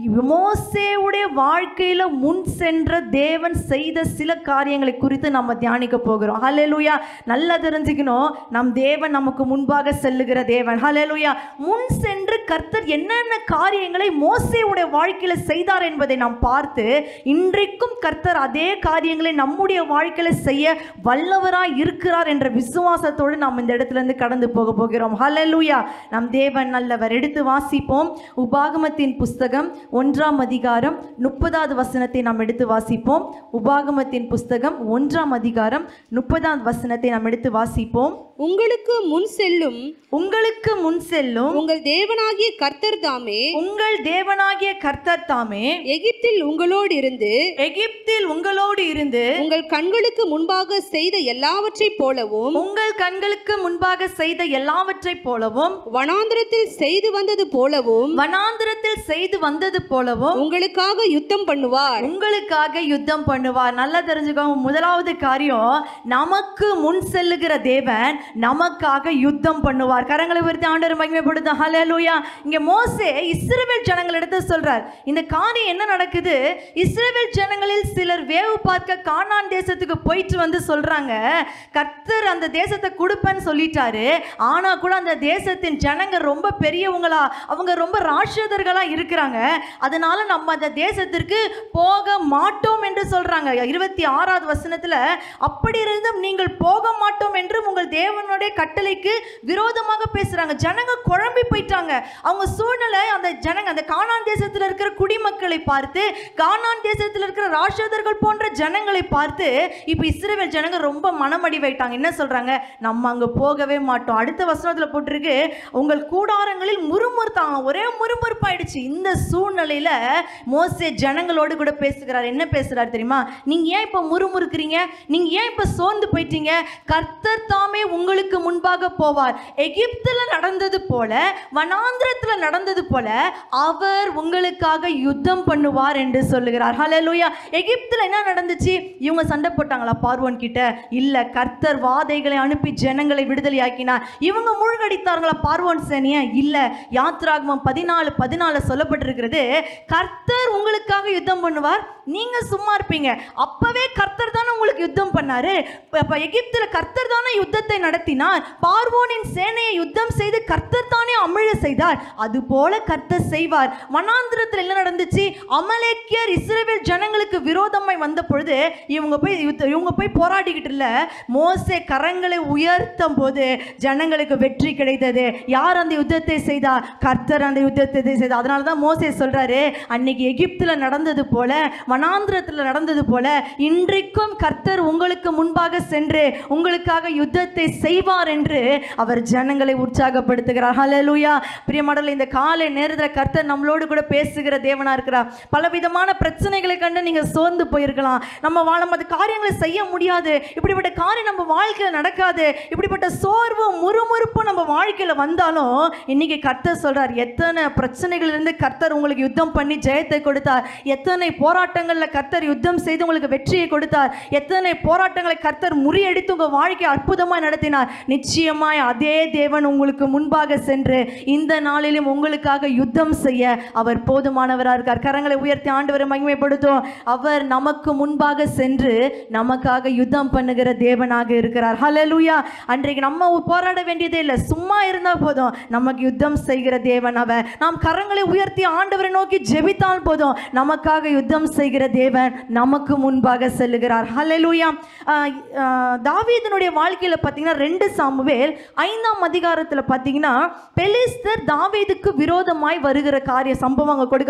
மோசேவுடைய வாழ்க்கையில முன் சென்ற தேவன் செய்த சில காரியங்களை குறித்து நம்ம தியானிக்க போகிறோம் ஹalleluya நல்லா தெரிஞ்சுக்கணும் நம் தேவன் நமக்கு முன்பாக செல்லுகிற தேவன் ஹalleluya முன் சென்று கர்த்தர் என்னென்ன காரியங்களை மோசேவுடைய வாழ்க்கையில செய்தார் என்பதை நாம் பார்த்து இன்றைக்கும் கர்த்தர் அதே காரியங்களை நம்முடைய வாழ்க்கையில செய்ய வல்லவராய் இருக்கிறார் என்ற விசுவாசத்தோடு நாம் இந்த இடத்துல இருந்து கடந்து போக போகிறோம் ஹalleluya நம் தேவன் நல்லவர் எடுத்து வாசிப்போம் உபாகமத்தின் புஸ்தகம் ஒன்றாம் அதிகாரம் முப்பதாவது வசனத்தை நாம் எடுத்து வாசிப்போம் உபாகமத்தின் புஸ்தகம் ஒன்றாம் அதிகாரம் முப்பதாம் வசனத்தை நாம் எடுத்து வாசிப்போம் உங்களுக்கு முன் செல்லும் உங்களுக்கு முன் செல்லும் உங்கள் தேவனாகிய கர்த்தர் தாமே உங்கள் தேவனாகிய கர்த்தர் தாமே எகிப்தில் உங்களோடு இருந்து எகிப்தில் உங்களோடு இருந்து உங்கள் கண்களுக்கு முன்பாக செய்த எல்லாவற்றைப் போலவும் உங்கள் கண்களுக்கு முன்பாக செய்த எல்லாவற்றைப் போலவும் வனாந்திரத்தில் செய்து வந்தது போலவும் வனாந்திரத்தில் செய்து வந்தது போலவும் உங்களுக்காக யுத்தம் பண்ணுவார் உங்களுக்காக யுத்தம் பண்ணுவார் நல்லா தெரிஞ்சுக்கோங்க முதலாவது காரியம் நமக்கு முன் செல்லுகிற தேவன் நமக்காக யுத்தம் பண்ணுவார் கரங்களை உயர்த்தி ஆண்டவர் மகிமைப்படுத்த ஹalleluya இங்க மோசே இஸ்ரவேல் ஜனங்களிடத்தை சொல்றார் இந்த காரியம் என்ன நடக்குது இஸ்ரவேல் ஜனங்களில் சிலர் வேவு பார்க்க கானான் தேசத்துக்கு போயிட்டு வந்து சொல்றாங்க கர்த்தர் அந்த தேசத்தை கொடுப்பேன்னு சொல்லிட்டாரு ஆனா கூட அந்த தேசத்தின் ஜனங்க ரொம்ப பெரியவங்களா அவங்க ரொம்ப ராட்சதர்களா இருக்கிறாங்க அதனால நம்ம அந்த தேசத்திற்கு போக மாட்டோம் என்று சொல்றாங்க இருபத்தி ஆறாவது வசனத்துல அப்படி இருந்தும் நீங்கள் போக மாட்டோம் என்று உங்கள் தேவனுடைய கட்டளைக்கு விரோதமாக பேசுறாங்க ஜனங்க குழம்பி போயிட்டாங்க அவங்க சூழ்நிலை அந்த ஜனங்க அந்த கானான் தேசத்துல இருக்கிற குடிமக்களை பார்த்து கானான் தேசத்துல இருக்கிற ராட்சதர்கள் போன்ற ஜனங்களை பார்த்து இப்போ இஸ்ரவேல் ஜனங்க ரொம்ப மனமடிவாயிட்டாங்க என்ன சொல்றாங்க நம்ம அங்க போகவே மாட்டோம் அடுத்த வசனத்துல போட்டிருக்கு உங்கள் கூடாரங்களில் முறுமுறுத்தாங்க ஒரே முறுமுறுப்பாயிடுச்சு இந்த சூழ்நிலையில மோசே ஜனங்களோடு கூட பேசுகிறார் என்ன பேசுறார் தெரியுமா நீங்க ஏன் இப்ப முறுமுறுக்கிறீங்க நீங்க ஏன் இப்ப சோர்ந்து போயிட்டீங்க கர்த்தர் தாமே உங்களுக்கு முன்பாக போவார் எகிப்துல நடந்தது போல வனாந்திரத்துல நடந்தது போல அவர் உங்களுக்காக யுத்தம் பண்ணுவார் என்று சொல்லுகிறார் ஹalleluya எகிப்துல என்ன நடந்துச்சு இவங்க சண்டை போட்டாங்களா பார்வோன் கிட்ட இல்ல கர்த்தர் வாதைகளை அனுப்பி ஜனங்களை விடுதலையாக்கினார் இவங்க மூழ்கடித்தார்களா பார்வோன் சேனைய இல்ல யாத்ராகமம் பதினாலு பதினாலு சொல்லப்பட்டிருக்கிறது கர்த்தர் உங்களுக்காக யுத்தம் பண்ணுவார் நீங்க சும்மா இருப்பீங்க அப்பவே கர்த்தர் தானே உங்களுக்கு யுத்தம் பண்ணாரு அப்ப எகிப்துல கர்த்தர் தானே யுத்தத்தை நடத்தினார் பார்வோனின் சேனையை யுத்தம் செய்து கர்த்தர் தானே அமிழ செய்தார் அது போல கர்த்தர் செய்வார் வனாந்திரத்தில் என்ன நடந்துச்சு அமலேக்கியர் இஸ்ரவேல் ஜனங்களுக்கு விரோதமாய் வந்த பொழுது இவங்க போய் யுத்த- இவங்க போய் போராடிக்கிட்டு இல்ல மோசே கரங்களை உயர்த்தும் போது ஜனங்களுக்கு வெற்றி கிடைத்தது யார் அந்த யுத்தத்தை செய்தா கர்த்தர் அந்த யுத்தத்தை செய்தார் அதனால தான் மோசே சொல்றாரு அன்னைக்கு எகிப்துல நடந்தது போல வனாந்திரத்தில் நடந்தது போல இன்றைக்கும் கர்த்தர் உங்களுக்கு முன்பாக சென்று உங்களுக்காக யுத்தத்தை செய்வார் என்று அவர் ஜனங்களை உற்சாகப்படுத்துகிறார் ஹalleluya பிரியமடல் இந்த காலை நேரத்தில் கர்த்தர் நம்மளோடு கூட பேசுகிற தேவனா இருக்கிறார் பலவிதமான பிரச்சனைகளை கண்டு நீங்க சோர்ந்து போயிருக்கலாம் நம்ம வாழ அது காரியங்களை செய்ய முடியாது இப்படிப்பட்ட காரியம் நம்ம வாழ்க்கையில் நடக்காது இப்படிப்பட்ட சோர்வும் முறுமுறுப்பும் நம்ம வாழ்க்கையில் வந்தாலும் இன்னைக்கு கர்த்தர் சொல்றார் எத்தனை பிரச்சனைகளிலிருந்து கர்த்தர் உங்களுக்கு யுத்தம் பண்ணி ஜெயத்தை கொடுத்தார் எத்தனை போராட்டங்களில் கர்த்தர் யுத்தம் செய்து உங்களுக்கு வெற்றியை கொடுத்தார் எத்தனை போராட்டங்களை கர்த்தர் முறியடித்து உங்கள் வாழ்க்கையை அற்புதமாய் நடத்தினார் நிச்சயமாய் அதே தேவன் உங்களுக்கு முன்பாக சென்று இந்த நாளிலும் உங்களுக்காக யுத்தம் செய்ய அவர் போதுமானவராக இருக்கார் கரங்களை உயர்த்தி ஆண்டவரை மகிமைப்படுத்தும் அவர் நமக்கு முன்பாக சென்று நமக்காக யுத்தம் பண்ணுகிற தேவனாக இருக்கிறார் ஹalleluya அன்றைக்கு நம்ம போராட வேண்டியதே இல்லை சும்மா இருந்தா போதும் நமக்கு யுத்தம் செய்கிற தேவன் அவர் நாம் கரங்களை உயர்த்தி ஆண்டவரை நோக்கி ஜெபித்தால் போதும் நமக்காக யுத்தம் செய்கிற தேவன் நமக்கு முன்பாக செல்லுகிறார் ஹalleluya ஆஹ் ஆஹ் தாவீதனுடைய வாழ்க்கையில பார்த்தீங்கன்னா ரெண்டு சாமுவேல் ஐந்தாம் அதிகாரத்தில் பார்த்தீங்கன்னா பெலிஸ்தர் தாவீதுக்கு விரோதமாய் வருகிற காரிய சம்பவம் அங்கே கொடுக்கப்பட்டிருக்கு அதாவது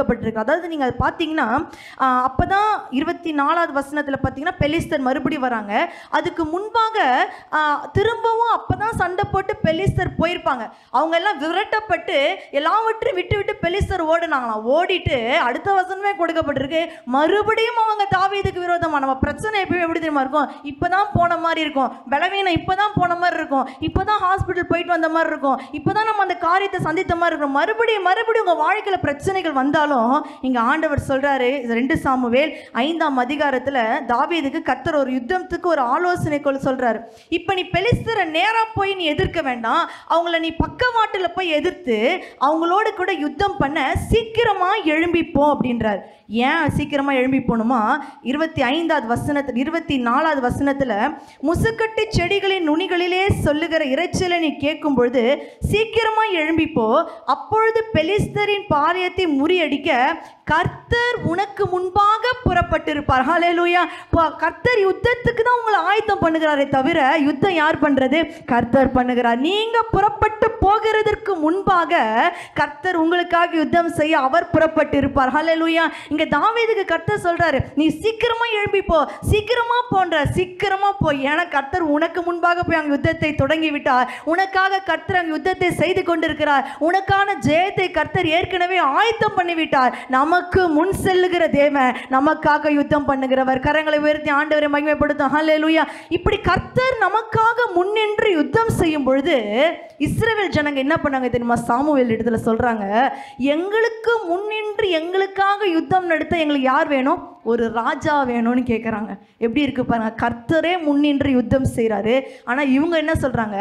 அதாவது நீங்கள் அதை பார்த்தீங்கன்னா அப்போ தான் இருபத்தி நாலாவது வசனத்தில் பார்த்தீங்கன்னா பெலிஸ்தர் மறுபடியும் வராங்க அதுக்கு முன்பாக ஆ, திரும்பவும் அப்போ தான் சண்டை போட்டு பெலிஸ்தர் போயிருப்பாங்க அவங்க எல்லாம் விரட்டப்பட்டு எல்லாவற்றையும் விட்டு விட்டு பெலிஸ்தர் ஓடுனாங்களாம் ஓடிட்டு அடுத்த வசனமே கொடுக்கப்பட்டிருக்கு மறுபடியும் அவங்க தாவீதுக்கு விரோதமாக நம்ம பிரச்சனை எப்பயும் எப்படி தெரியுமா இருக்கும் இப்போ தான் போன மாதிரி இருக்கும் பலவீனம் இப்போ தான் போன மாதிரி இருக்கும் இப்போ தான் ஹாஸ்பிட்டல் போயிட்டு வந்த மாதிரி இருக்கும் இப்போ தான் நம்ம அந்த காரியத்தை சந்தித்த மாதிரி இருக்கும் மறுபடியும் மறுபடியும் உங்கள் வாழ்க்கையில் பிரச்சனைகள் வந்தாலும் இங்கே ஆண்டவர் சொல்கிறாரு ரெண்டு சாமுவேல் ஐந்தாம் அதிகாரத்தில் தாவீதுக்கு கத்தர் ஒரு யுத்தத்துக்கு ஒரு ஆலோசனை கொள் சொல்கிறாரு இப்போ நீ பெலிஸ்தரை நேராக போய் நீ எதிர்க்க வேண்டாம் அவங்கள நீ பக்கவாட்டில் போய் எதிர்த்து அவங்களோட கூட யுத்தம் பண்ண சீக்கிரமாக எழும்பிப்போ அப்படின்றார் ஏன் சீக்கிரமாக எழும்பி போகணுமா இருபத்தி ஐந்தாவது வசனத்தில் இருபத்தி நாலாவது வசனத்தில் முசுக்கட்டு செடிகளின் நுனிகளிலே சொல்லுகிற இரைச்சலை நீ கேட்கும் பொழுது சீக்கிரமாக எழும்பிப்போ அப்பொழுது பெலிஸ்தரின் பாரியத்தை முறியடிக்க கர்த்தர் உனக்கு முன்பாக புறப்பட்டிருப்பார் ஹalleluya இப்போ கர்த்தர் யுத்தத்துக்கு தான் உங்களை ஆயத்தம் பண்ணுகிறாரே தவிர யுத்தம் யார் பண்றது கர்த்தர் பண்ணுகிறார் நீங்க புறப்பட்டு போகிறதற்கு முன்பாக கர்த்தர் உங்களுக்காக யுத்தம் செய்ய அவர் புறப்பட்டு இருப்பார் ஹalleluya இங்க தாவீதுக்கு கர்த்தர் சொல்றாரு நீ சீக்கிரமா எழும்பி போ சீக்கிரமா போன்ற சீக்கிரமா போய் ஏன்னா கர்த்தர் உனக்கு முன்பாக போய் அங்க யுத்தத்தை தொடங்கி விட்டார் உனக்காக கர்த்தர் அங்க யுத்தத்தை செய்து கொண்டிருக்கிறார் உனக்கான ஜெயத்தை கர்த்தர் ஏற்கனவே ஆயத்தம் பண்ணி விட்டார் நமக்கு முன் செல்லுகிற தேவன் நமக்காக யுத்தம் பண்ணுகிறவர் கரங்களை உயர்த்தி ஆண்டவரை மகிமைப்படுத்தும் ஹalleluya இப்படி கர்த்தர் நமக்காக முன்னின்று யுத்தம் செய்யும் பொழுது இஸ்ரவேல் ஜனங்க என்ன பண்ணாங்க தெரியுமா சாமுவேல் இடத்துல சொல்றாங்க எங்களுக்கு முன்னின்று எங்களுக்காக யுத்தம் நடத்த எங்களுக்கு யார் வேணும் ஒரு ராஜா வேணும்னு கேட்குறாங்க எப்படி இருக்கு பாருங்க கர்த்தரே முன்னின்று யுத்தம் செய்கிறாரு ஆனால் இவங்க என்ன சொல்கிறாங்க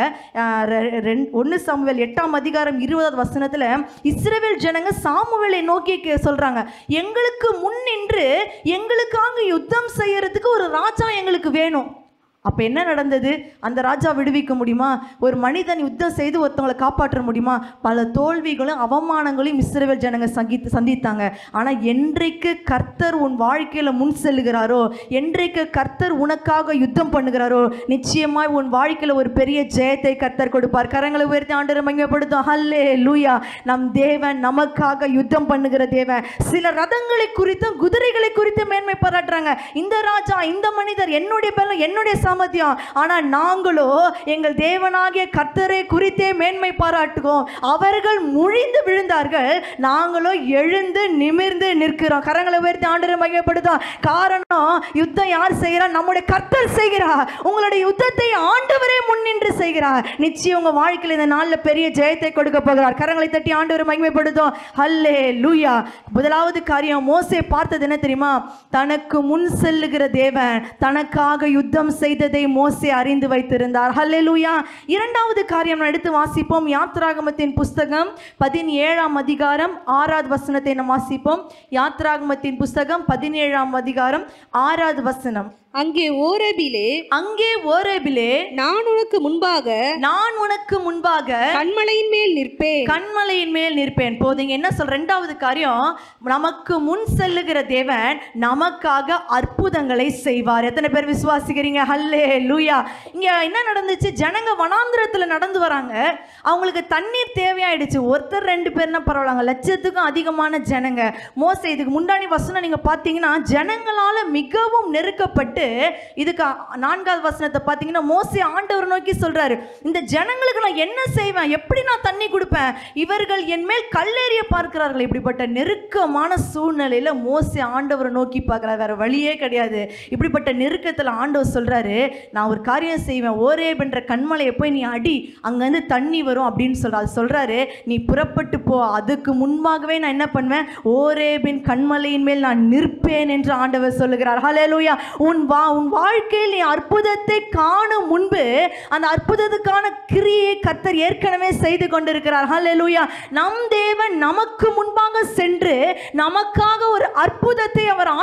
ஒன்று சாமுவேல் எட்டாம் அதிகாரம் இருபதாவது வசனத்தில் இஸ்ரவேல் ஜனங்க சாமுவேலை நோக்கி கே- சொல்றாங்க எங்களுக்கு முன்னின்று எங்களுக்காக யுத்தம் செய்யறதுக்கு ஒரு ராஜா எங்களுக்கு வேணும் அப்போ என்ன நடந்தது அந்த ராஜா விடுவிக்க முடியுமா ஒரு மனிதன் யுத்தம் செய்து ஒருத்தவங்களை காப்பாற்ற முடியுமா பல தோல்விகளும் அவமானங்களையும் இஸ்ரவேல் ஜனங்க சங்கித்து சந்தித்தாங்க ஆனால் என்றைக்கு கர்த்தர் உன் வாழ்க்கையில் முன் செல்லுகிறாரோ என்றைக்கு கர்த்தர் உனக்காக யுத்தம் பண்ணுகிறாரோ நிச்சயமாய் உன் வாழ்க்கையில் ஒரு பெரிய ஜெயத்தை கர்த்தர் கொடுப்பார் கரங்களை உயர்த்தி ஆண்டரை மகிமைப்படுத்தும் ஹல்லே லூயா நம் தேவன் நமக்காக யுத்தம் பண்ணுகிற தேவன் சில ரதங்களை குறித்தும் குதிரைகளை குறித்து மேன்மை பாராட்டுறாங்க இந்த ராஜா இந்த மனிதர் என்னுடைய பலம் என்னுடைய சாமர்த்தியம் ஆனால் நாங்களோ எங்கள் தேவனாகிய கர்த்தரை குறித்தே மேன்மை பாராட்டுவோம் அவர்கள் முழிந்து விழுந்தார்கள் நாங்களோ எழுந்து நிமிர்ந்து நிற்கிறோம் கரங்களை உயர்த்தி ஆண்டரை மகிமைப்படுத்தும் காரணம் யுத்தம் யார் செய்கிறா நம்முடைய கர்த்தர் செய்கிறார் உங்களுடைய யுத்தத்தை ஆண்டவரே முன்னின்று செய்கிறார் நிச்சயம் உங்க வாழ்க்கையில் இந்த நாளில் பெரிய ஜெயத்தை கொடுக்க போகிறார் கரங்களை தட்டி ஆண்டவர் மகிமைப்படுத்தும் ஹல்லே லூயா முதலாவது காரியம் மோசே பார்த்தது என்ன தெரியுமா தனக்கு முன் செல்லுகிற தேவன் தனக்காக யுத்தம் செய்ததை மோசே அறிந்து வைத்திருந்தார் ஹல்லே லூயா இரண்டாவது காரியம் நாம் எடுத்து வாசிப்போம் யாத்ராகமத்தின் புஸ்தகம் பதினேழாம் அதிகாரம் ஆறாவது வசனத்தை நாம் வாசிப்போம் யாத்ராகமத்தின் புஸ்தகம் பதினேழாம் அதிகாரம் ஆறாவது வசனம் அங்கே ஓரபிலே அங்கே ஓரேபிலே நான் உனக்கு முன்பாக நான் உனக்கு முன்பாக கண்மலையின் மேல் நிற்பேன் கண்மலையின் மேல் நிற்பேன் போதுங்க என்ன சொல் ரெண்டாவது காரியம் நமக்கு முன் செல்லுகிற தேவன் நமக்காக அற்புதங்களை செய்வார் எத்தனை பேர் விசுவாசிக்கிறீங்க ஹல்லே லூயா இங்க என்ன நடந்துச்சு ஜனங்க வனாந்திரத்துல நடந்து வராங்க அவங்களுக்கு தண்ணீர் தேவையாயிடுச்சு ஒருத்தர் ரெண்டு பேர்னா பரவாயில்ல லட்சத்துக்கும் அதிகமான ஜனங்க மோச இதுக்கு முன்னாடி வசனம் நீங்க பார்த்தீங்கன்னா ஜனங்களால மிகவும் நெருக்கப்பட்டு இதுக்கு நான்காவது வசனத்தை பார்த்தீங்கன்னா மோசே ஆண்டவர் நோக்கி சொல்றாரு இந்த ஜனங்களுக்கு நான் என்ன செய்வேன் எப்படி நான் தண்ணி கொடுப்பேன் இவர்கள் என் மேல் கல்லெறிய பார்க்கிறார்கள் இப்படிப்பட்ட நெருக்கமான சூழ்நிலையில மோசே ஆண்டவரை நோக்கி பார்க்கிறார் வேற வழியே கிடையாது இப்படிப்பட்ட நெருக்கத்தில் ஆண்டவர் சொல்றாரு நான் ஒரு காரியம் செய்வேன் ஒரே என்ற கண்மலையை போய் நீ அடி அங்கேருந்து தண்ணி வரும் அப்படின்னு சொல்றாரு சொல்றாரு நீ புறப்பட்டு போ அதுக்கு முன்பாகவே நான் என்ன பண்ணுவேன் ஓரேபின் கண்மலையின் மேல் நான் நிற்பேன் என்று ஆண்டவர் சொல்லுகிறார் ஹalleluya உன் வா உன் வாழ்க்கையில் நீ அற்புதத்தை காணும் முன்பு அந்த அற்புதத்துக்கான கிரியை கர்த்தர் ஏற்கனவே செய்து கொண்டிருக்கிறார் ஹalleluya நம் தேவன் நமக்கு முன்பாக சென்று நமக்காக ஒரு அற்புதத்தை அவர் ஆய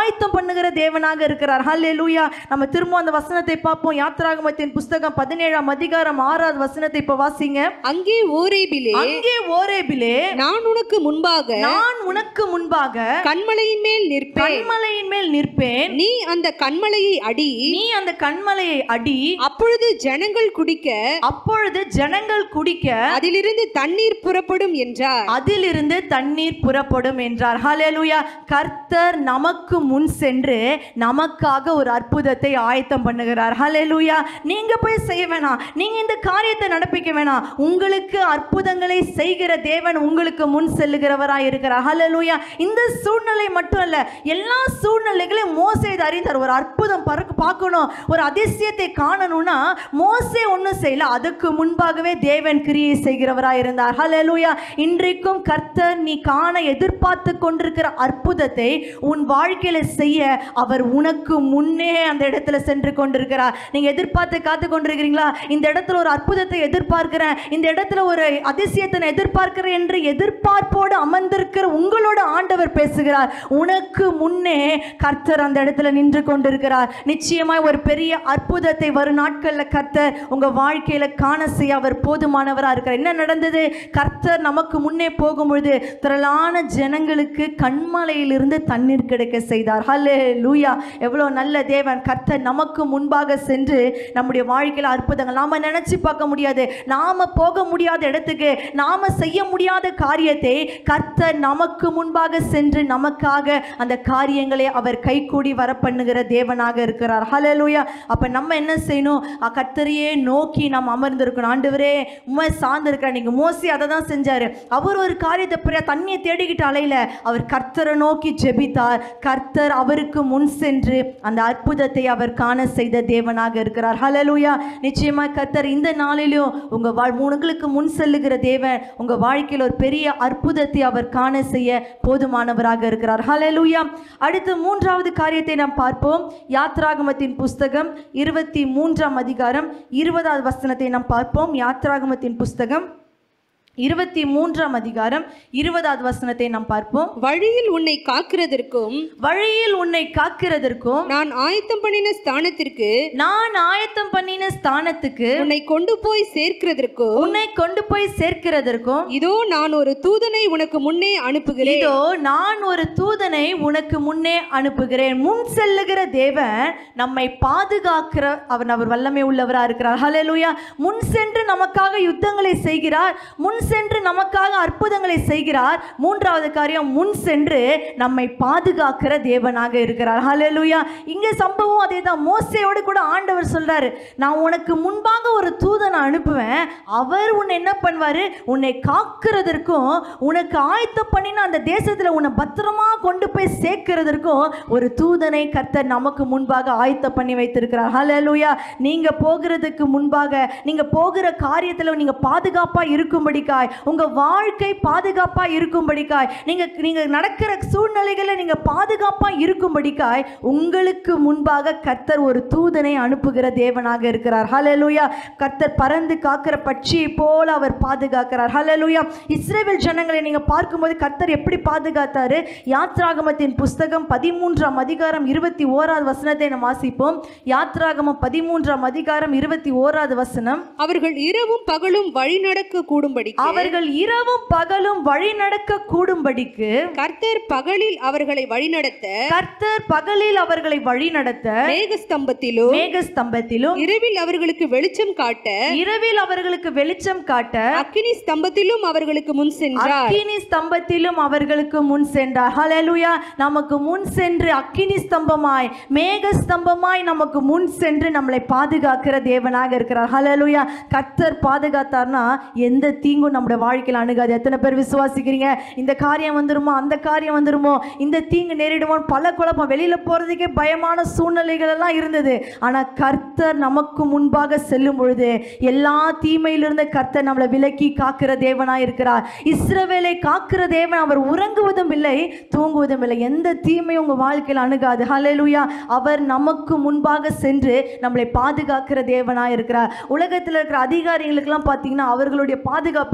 ஆயத்தம் பண்ணுகிற தேவனாக இருக்கிறார் ஹல்லேலூயா நம்ம திரும்ப அந்த வசனத்தை பார்ப்போம் யாத்ராகமத்தின் புஸ்தகம் பதினேழாம் அதிகாரம் ஆறாவது வசனத்தை இப்ப வாசிங்க அங்கே ஓரேபிலே அங்கே ஓரேபிலே நான் உனக்கு முன்பாக நான் உனக்கு முன்பாக கண்மலையின் மேல் நிற்பேன் கண்மலையின் மேல் நிற்பேன் நீ அந்த கண்மலையை அடி நீ அந்த கண்மலையை அடி அப்பொழுது ஜனங்கள் குடிக்க அப்பொழுது ஜனங்கள் குடிக்க அதிலிருந்து தண்ணீர் புறப்படும் என்றார் அதிலிருந்து தண்ணீர் புறப்படும் என்றார் ஹalleluya கர்த்தர் நமக்கு முன் சென்று நமக்காக ஒரு அற்புதத்தை ஆயத்தம் பண்ணுகிறார் ஹalleluya நீங்க போய் செய்ய வேணாம் நீங்க இந்த காரியத்தை நடப்பிக்க வேணாம் உங்களுக்கு அற்புதங்களை செய்கிற தேவன் உங்களுக்கு முன் செல்லுகிறவராய் இருக்கிறார் ஹalleluya இந்த சூழ்நிலை மட்டும் அல்ல எல்லா சூழ்நிலைகளையும் மோசே இதை அறிந்தார் ஒரு அற்புதம் பறக்க பார்க்கணும் ஒரு அதிசயத்தை காணணும்னா மோசே ஒன்றும் செய்யல அதுக்கு முன்பாகவே தேவன் கிரியை செய்கிறவராய் இருந்தார் ஹalleluya இன்றைக்கும் கர்த்தர் நீ காண எதிர்பார்த்து கொண்டிருக்கிற அற்புதத்தை உன் வாழ்க்கையில செய்ய அவர் உனக்கு முன்னே அந்த இடத்துல சென்று கொண்டிருக்கிறார் நீங்க எதிர்பார்த்து காத்து கொண்டிருக்கிறீங்களா இந்த இடத்துல ஒரு அற்புதத்தை எதிர்பார்க்கிறேன் இந்த இடத்துல ஒரு அதிசயத்தை நான் எதிர்பார்க்கிறேன் என்று எதிர்பார்ப்போடு அமர்ந்திருக்கிற உங்களோட ஆண்டவர் பேசுகிறார் உனக்கு முன்னே கர்த்தர் அந்த இடத்துல நின்று கொண்டிருக்கிறார் நிச்சயமாய் ஒரு பெரிய அற்புதத்தை வரும் நாட்கள்ல கர்த்தர் உங்க வாழ்க்கையில காண செய்ய அவர் போதுமானவரா இருக்கிறார் என்ன நடந்தது கர்த்தர் நமக்கு முன்னே போகும்பொழுது திரளான ஜனங்களுக்கு கண்மலையிலிருந்து தண்ணீர் கிடைக்க செய்தார் ஹல்லே லூயா எவ்வளோ நல்ல தேவன் கர்த்தர் நமக்கு முன்பாக சென்று நம்முடைய வாழ்க்கையில அற்புதங்கள் நாம நினைச்சு பார்க்க முடியாது நாம போக முடியாத இடத்துக்கு நாம செய்ய முடியாத காரியத்தை கர்த்தர் நமக்கு முன்பாக சென்று நமக்காக அந்த காரியங்களை அவர் கைகூடி வர பண்ணுகிற தேவனாக இருக்கிறார் ஹalleluya அப்ப நம்ம என்ன செய்யணும் அஹ் கர்த்தரையே நோக்கி நாம் அமர்ந்திருக்கணும் ஆண்டவரே உண்மை சார்ந்திருக்கிற நீங்க மோசி அதை தான் செஞ்சாரு அவர் ஒரு காரியத்தை பெரிய தண்ணியை தேடிக்கிட்டு அலையில அவர் கர்த்தரை நோக்கி ஜெபித்தார் கர்த்தர் அவருக்கு முன் சென்று அந்த அற்புதத்தை அவர் காண செய்த தேவனாக இருக்கிறார் ஹalleluya நிச்சயமா கர்த்தர் இந்த நாளிலும் உங்க வாழ் உங்களுக்கு முன் செல்லுகிற தேவன் உங்க வாழ்க்கையில் ஒரு பெரிய அற்புதத்தை அவர் காண செய்ய போதுமானவராக இருக்கிறார் ஹalleluya அடுத்து மூன்றாவது காரியத்தை நாம் பார்ப்போம் யாத்ராகமத்தின் புஸ்தகம் இருபத்தி மூன்றாம் அதிகாரம் இருபதாவது வசனத்தை நாம் பார்ப்போம் யாத்ராகமத்தின் புஸ்தகம் இருபத்தி மூன்றாம் அதிகாரம் இருபதாவது வசனத்தை நாம் பார்ப்போம் வழியில் உன்னை காக்கிறதற்கும் வழியில் உன்னை காக்கிறதற்கும் நான் ஆயத்தம் பண்ணின ஸ்தானத்திற்கு நான் ஆயத்தம் பண்ணின ஸ்தானத்துக்கு உன்னை கொண்டு போய் சேர்க்கிறதற்கும் உன்னை கொண்டு போய் சேர்க்கிறதற்கும் இதோ நான் ஒரு தூதனை உனக்கு முன்னே அனுப்புகிறேன் இதோ நான் ஒரு தூதனை உனக்கு முன்னே அனுப்புகிறேன் முன் செல்லுகிற தேவன் நம்மை பாதுகாக்கிற அவன் அவர் வல்லமை உள்ளவரா இருக்கிறார் ஹalleluya முன் சென்று நமக்காக யுத்தங்களை செய்கிறார் முன் சென்று நமக்காக அற்புதங்களை செய்கிறார் மூன்றாவது காரியம் முன் சென்று நம்மை பாதுகாக்கிற தேவனாக இருக்கிறார் ஹalleluya இங்க சம்பவம் அதே தான் மோசையோடு கூட ஆண்டவர் சொல்றாரு நான் உனக்கு முன்பாக ஒரு தூதனை அனுப்புவேன் அவர் உன்னை என்ன பண்ணுவாரு உன்னை காக்கிறதற்கும் உனக்கு ஆயத்தம் பண்ணின அந்த தேசத்துல உன்னை பத்திரமா கொண்டு போய் சேர்க்கிறதற்கும் ஒரு தூதனை கர்த்தர் நமக்கு முன்பாக ஆயத்தம் பண்ணி வைத்திருக்கிறார் ஹalleluya நீங்க போகிறதுக்கு முன்பாக நீங்க போகிற காரியத்துல நீங்க பாதுகாப்பா இருக்கும்படிக்காய் உங்க வாழ்க்கை பாதுகாப்பா இருக்கும்படிக்காய் நீங்க நீங்க நடக்கிற சூழ்நிலைகளை நீங்க பாதுகாப்பா இருக்கும்படிக்காய் உங்களுக்கு முன்பாக கர்த்தர் ஒரு தூதனை அனுப்புகிற தேவனாக இருக்கிறார் ஹalleluya கர்த்தர் பறந்து காக்கிற பட்சியை போல அவர் பாதுகாக்கிறார் ஹalleluya இஸ்ரேல் ஜனங்களை நீங்க பார்க்கும்போது கர்த்தர் எப்படி பாதுகாத்தாரு யாத்ராகமத்தின் புஸ்தகம் பதிமூன்றாம் அதிகாரம் இருபத்தி ஓராவது வசனத்தை நாம் வாசிப்போம் யாத்ராகமம் பதிமூன்றாம் அதிகாரம் இருபத்தி ஓராவது வசனம் அவர்கள் இரவும் பகலும் வழி நடக்க கூடும்படிக்கு அவர்கள் இரவும் பகலும் வழி நடக்க கூடும்படிக்கு கர்த்தர் பகலில் அவர்களை வழிநடத்த கர்த்தர் பகலில் அவர்களை வழி நடத்த மேகஸ்தம்பத்திலும் மேகஸ்தம்பத்திலும் இரவில் அவர்களுக்கு வெளிச்சம் காட்ட இரவில் அவர்களுக்கு வெளிச்சம் காட்ட அக்கினி ஸ்தம்பத்திலும் அவர்களுக்கு முன் சென்றார் அக்கினி ஸ்தம்பத்திலும் அவர்களுக்கு முன் சென்றார் ஹalleluya நமக்கு முன் சென்று அக்கினி ஸ்தம்பமாய் மேக ஸ்தம்பமாய் நமக்கு முன் சென்று நம்மளை பாதுகாக்கிற தேவனாக இருக்கிறார் ஹalleluya கர்த்தர் பாதுகாத்தார்னா எந்த தீங்கும் நம்முடைய வாழ்க்கையில் அணுகாது எத்தனை பேர் விசுவாசிக்கிறீங்க இந்த காரியம் வந்துருமோ அந்த காரியம் வந்துருமோ இந்த தீங்கு நேரிடுமோ பல குழப்பம் வெளியில போறதுக்கே பயமான சூழ்நிலைகள் எல்லாம் இருந்தது ஆனா கர்த்தர் நமக்கு முன்பாக செல்லும் பொழுது எல்லா தீமையிலிருந்து கர்த்தர் நம்மளை விலக்கி காக்கிற தேவனாய் இருக்கிறார் இஸ்ரவேலை காக்கிற தேவன் அவர் உறங்குவதும் இல்லை தூங்குவதும் இல்லை எந்த தீமையும் உங்க வாழ்க்கையில் அணுகாது ஹalleluya அவர் நமக்கு முன்பாக சென்று நம்மளை பாதுகாக்கிற தேவனாய் இருக்கிறார் உலகத்தில் இருக்கிற அதிகாரிகளுக்கெல்லாம் பார்த்தீங்கன்னா அவர்களுடைய பாதுகாப்பு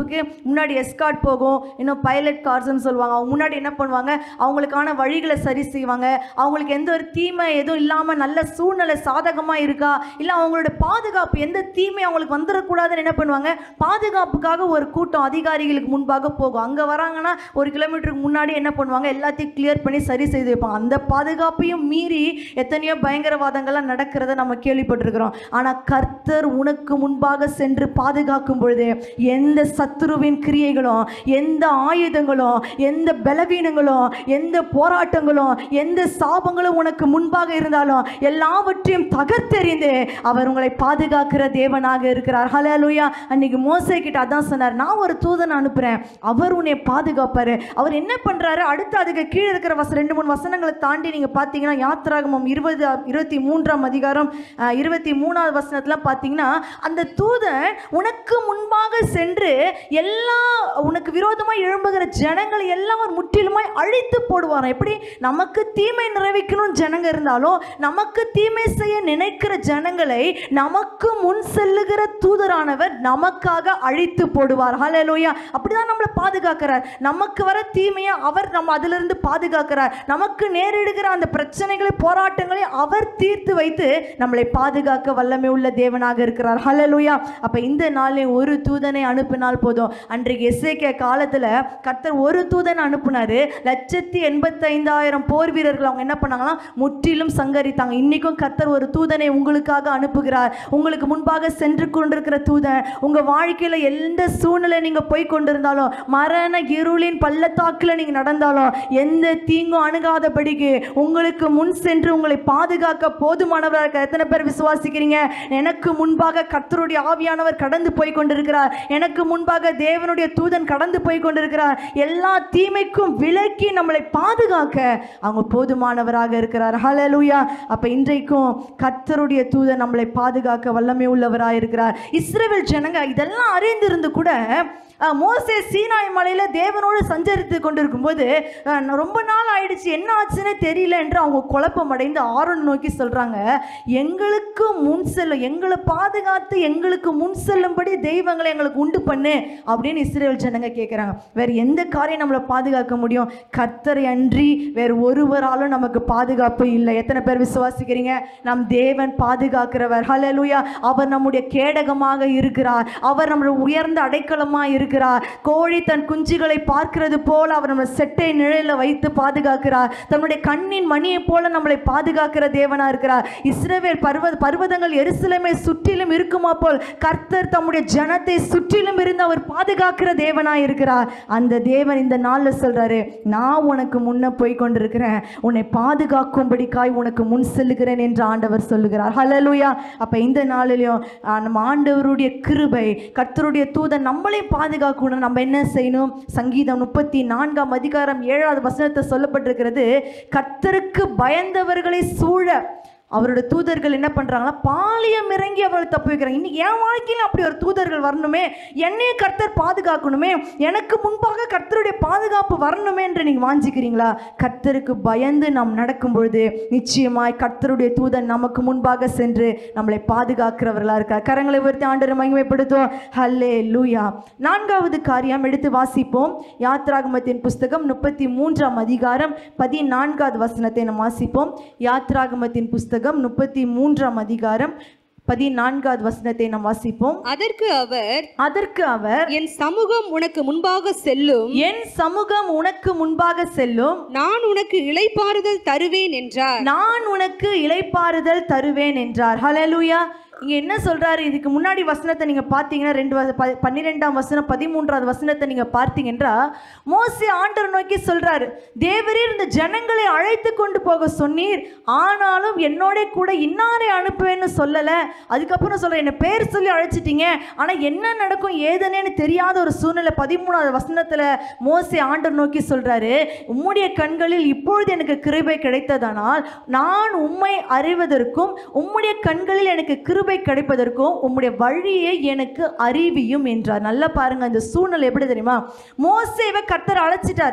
பாதுகாப்புக்கு முன்னாடி எஸ்கார்ட் போகும் இன்னும் பைலட் கார்ஸ்னு சொல்லுவாங்க அவங்க முன்னாடி என்ன பண்ணுவாங்க அவங்களுக்கான வழிகளை சரி செய்வாங்க அவங்களுக்கு எந்த ஒரு தீமை எதுவும் இல்லாமல் நல்ல சூழ்நிலை சாதகமாக இருக்கா இல்லை அவங்களோட பாதுகாப்பு எந்த தீமை அவங்களுக்கு வந்துடக்கூடாதுன்னு என்ன பண்ணுவாங்க பாதுகாப்புக்காக ஒரு கூட்டம் அதிகாரிகளுக்கு முன்பாக போகும் அங்கே வராங்கன்னா ஒரு கிலோமீட்டருக்கு முன்னாடி என்ன பண்ணுவாங்க எல்லாத்தையும் கிளியர் பண்ணி சரி செய்து வைப்பாங்க அந்த பாதுகாப்பையும் மீறி எத்தனையோ பயங்கரவாதங்கள்லாம் நடக்கிறத நம்ம கேள்விப்பட்டிருக்கிறோம் ஆனால் கர்த்தர் உனக்கு முன்பாக சென்று பாதுகாக்கும் பொழுது எந்த சத்துருவின் கிரியைகளும் எந்த ஆயுதங்களும் எந்த பலவீனங்களும் எந்த போராட்டங்களும் எந்த சாபங்களும் உனக்கு முன்பாக இருந்தாலும் எல்லாவற்றையும் தகர்த்தெறிந்து அவர் உங்களை பாதுகாக்கிற தேவனாக இருக்கிறார் ஹalleluya அன்னைக்கு மோசே கிட்ட அதான் சொன்னார் நான் ஒரு தூதனை அனுப்புறேன் அவர் உன்னை பாதுகாப்பாரு அவர் என்ன பண்றாரு அடுத்து அதுக்கு கீழே இருக்கிற வச ரெண்டு மூணு வசனங்களை தாண்டி நீங்க பார்த்தீங்கன்னா யாத்ராகமம் இருபது இருபத்தி மூன்றாம் அதிகாரம் அஹ், இருபத்தி மூணாவது வசனத்துல பார்த்தீங்கன்னா அந்த தூதன் உனக்கு முன்பாக சென்று எல்லா உனக்கு விரோதமாய் எழும்புகிற ஜனங்களை எல்லாம் அவர் முற்றிலுமாய் அழித்து போடுவாராம் எப்படி நமக்கு தீமை நிறைவேற்றணும் ஜனங்க இருந்தாலும் நமக்கு தீமை செய்ய நினைக்கிற ஜனங்களை நமக்கு முன் செல்லுகிற தூதரானவர் நமக்காக அழித்து போடுவார் ஹalleluya அப்படிதான் நம்மளை பாதுகாக்கிறார் நமக்கு வர தீமையை அவர் நம்ம அதிலிருந்து பாதுகாக்கிறார் நமக்கு நேரிடுகிற அந்த பிரச்சனைகளை போராட்டங்களை அவர் தீர்த்து வைத்து நம்மளை பாதுகாக்க வல்லமை உள்ள தேவனாக இருக்கிறார் ஹalleluya அப்ப இந்த நாளில் ஒரு தூதனை அனுப்பினால் போதும் அன்றைக்கு எஸ்ஏகே காலத்துல கர்த்தர் ஒரு தூதனை அனுப்புனாரு லட்சத்தி எண்பத்தைந்தாயிரம் போர் வீரர்கள் அவங்க என்ன பண்ணாங்கன்னா முற்றிலும் சங்கரித்தாங்க இன்னைக்கும் கர்த்தர் ஒரு தூதனை உங்களுக்காக அனுப்புகிறார் உங்களுக்கு முன்பாக சென்று கொண்டிருக்கிற தூதன் உங்க வாழ்க்கையில எந்த சூழ்நிலை நீங்க போய் கொண்டிருந்தாலும் மரண இருளின் பள்ளத்தாக்குல நீங்க நடந்தாலும் எந்த தீங்கும் அணுகாதபடிக்கு உங்களுக்கு முன் சென்று உங்களை பாதுகாக்க போதுமானவராக இருக்க எத்தனை பேர் விசுவாசிக்கிறீங்க எனக்கு முன்பாக கர்த்தருடைய ஆவியானவர் கடந்து போய் கொண்டிருக்கிறார் எனக்கு முன்பாக தேவனுடைய தூதன் கடந்து போய் கொண்டிருக்கிறார் எல்லா தீமைக்கும் விலக்கி நம்மளை பாதுகாக்க அவங்க போதுமானவராக இருக்கிறார் ஹalleluya அப்ப இன்றைக்கும் கர்த்தருடைய தூதன் நம்மளை பாதுகாக்க வல்லமை உள்ளவராக இருக்கிறார் இஸ்ரவேல் ஜனங்க இதெல்லாம் அறிந்திருந்து கூட அஹ், மோசே சீனாய் மலையில தேவனோடு சஞ்சரித்து கொண்டிருக்கும் போது அஹ், ரொம்ப நாள் ஆயிடுச்சு என்ன ஆச்சுன்னே தெரியல என்று அவங்க குழப்பம் அடைந்து ஆரோன் நோக்கி சொல்றாங்க எங்களுக்கு முன் செல்லும் எங்களை பாதுகாத்து எங்களுக்கு முன் செல்லும்படி தெய்வங்களை எங்களுக்கு உண்டு பண்ணு அப்படின்னு இஸ்ரேல் ஜனங்க கேட்குறாங்க வேற எந்த காரியம் நம்மளை பாதுகாக்க முடியும் கர்த்தரை அன்றி வேறு ஒருவராலும் நமக்கு பாதுகாப்பு இல்லை எத்தனை பேர் விசுவாசிக்கிறீங்க நம் தேவன் பாதுகாக்கிறவர் ஹalleluya அவர் நம்முடைய கேடகமாக இருக்கிறார் அவர் நம்முடைய உயர்ந்த அடைக்கலமாக இருக்கிறார் கோழி தன் குஞ்சுகளை பார்க்கிறது போல அவர் நம்மளை செட்டை நிழலில் வைத்து பாதுகாக்கிறார் தன்னுடைய கண்ணின் மணியை போல நம்மளை பாதுகாக்கிற தேவனா இருக்கிறார் இஸ்ரவேல் பர்வத பர்வதங்கள் எருசலேமை சுற்றிலும் இருக்குமா போல் கர்த்தர் தம்முடைய ஜனத்தை சுற்றிலும் இருந்து அவர் பாதுகாக்கிற தேவனா இருக்கிறார் அந்த தேவன் இந்த நாளில் சொல்றாரு நான் உனக்கு முன்ன போய் கொண்டிருக்கிறேன் உன்னை பாதுகாக்கும்படிக்காய் உனக்கு முன் செல்லுகிறேன் என்று ஆண்டவர் சொல்லுகிறார் ஹalleluya அப்ப இந்த நாளிலையும் ஆஹ், நம்ம ஆண்டவருடைய கிருபை கர்த்தருடைய தூதன் நம்மளை பாதுகாக்கணும் நம்ம என்ன செய்யணும் சங்கீதம் முப்பத்தி நான்காம் அதிகாரம் ஏழாவது வசனத்தை சொல்லப்பட்டிருக்கிறது கர்த்தருக்கு பயந்தவர்களை சூழ அவரோட தூதர்கள் என்ன பண்றாங்கன்னா பாலியம் இறங்கி அவரை தப்பு வைக்கிறாங்க இன்னைக்கு என் வாழ்க்கையில் அப்படி ஒரு தூதர்கள் வரணுமே என்னையும் கர்த்தர் பாதுகாக்கணுமே எனக்கு முன்பாக கர்த்தருடைய பாதுகாப்பு வரணுமே என்று நீங்க வாஞ்சிக்கிறீங்களா கர்த்தருக்கு பயந்து நாம் நடக்கும் பொழுது நிச்சயமாய் கர்த்தருடைய தூதன் நமக்கு முன்பாக சென்று நம்மளை பாதுகாக்கிறவர்களா இருக்கார் கரங்களை உயர்த்தி ஆண்டரை மகிமைப்படுத்துவோம் ஹல்லே லூயா நான்காவது காரியம் எடுத்து வாசிப்போம் யாத்ராகமத்தின் புஸ்தகம் முப்பத்தி மூன்றாம் அதிகாரம் பதினான்காவது வசனத்தை நாம் வாசிப்போம் யாத்ராகமத்தின் புஸ்தகம் முப்பத்தி மூன்றாம் அதிகாரம் பதினான்காவது வசனத்தை நாம் வாசிப்போம் அதற்கு அவர் அதற்கு அவர் என் சமூகம் உனக்கு முன்பாக செல்லும் என் சமூகம் உனக்கு முன்பாக செல்லும் நான் உனக்கு இளைப்பாறுதல் தருவேன் என்றார் நான் உனக்கு இளைப்பாறுதல் தருவேன் என்றார் ஹalleluya இங்க என்ன சொல்றாரு இதுக்கு முன்னாடி வசனத்தை நீங்க பார்த்தீங்கன்னா ரெண்டு வ- ப- பன்னிரெண்டாம் வசனம் பதிமூன்றாவது வசனத்தை நீங்க பார்த்தீங்கன்னா மோசே ஆண்டவர் நோக்கி சொல்றாரு தேவரீர் இந்த ஜனங்களை அழைத்து கொண்டு போக சொன்னீர் ஆனாலும் என்னோட கூட இன்னாரை அனுப்புவேன்னு சொல்லல அதுக்கப்புறம் சொல்ற என்ன பேர் சொல்லி அழைச்சிட்டீங்க ஆனா என்ன நடக்கும் ஏதுன்னு தெரியாத ஒரு சூழ்நிலை பதிமூணாவது வசனத்துல மோசே ஆண்டவர் நோக்கி சொல்றாரு உம்முடைய கண்களில் இப்பொழுது எனக்கு கிருபை கிடைத்ததானால் நான் உம்மை அறிவதற்கும் உம்முடைய கண்களில் எனக்கு கிருபை கிடைப்பதற்கும் உம்முடைய வழியை எனக்கு அறிவியும் என்றார் நல்லா பாருங்க இந்த சூழ்நிலை எப்படி தெரியுமா மோசேவை கர்த்தர் அழைச்சிட்டார்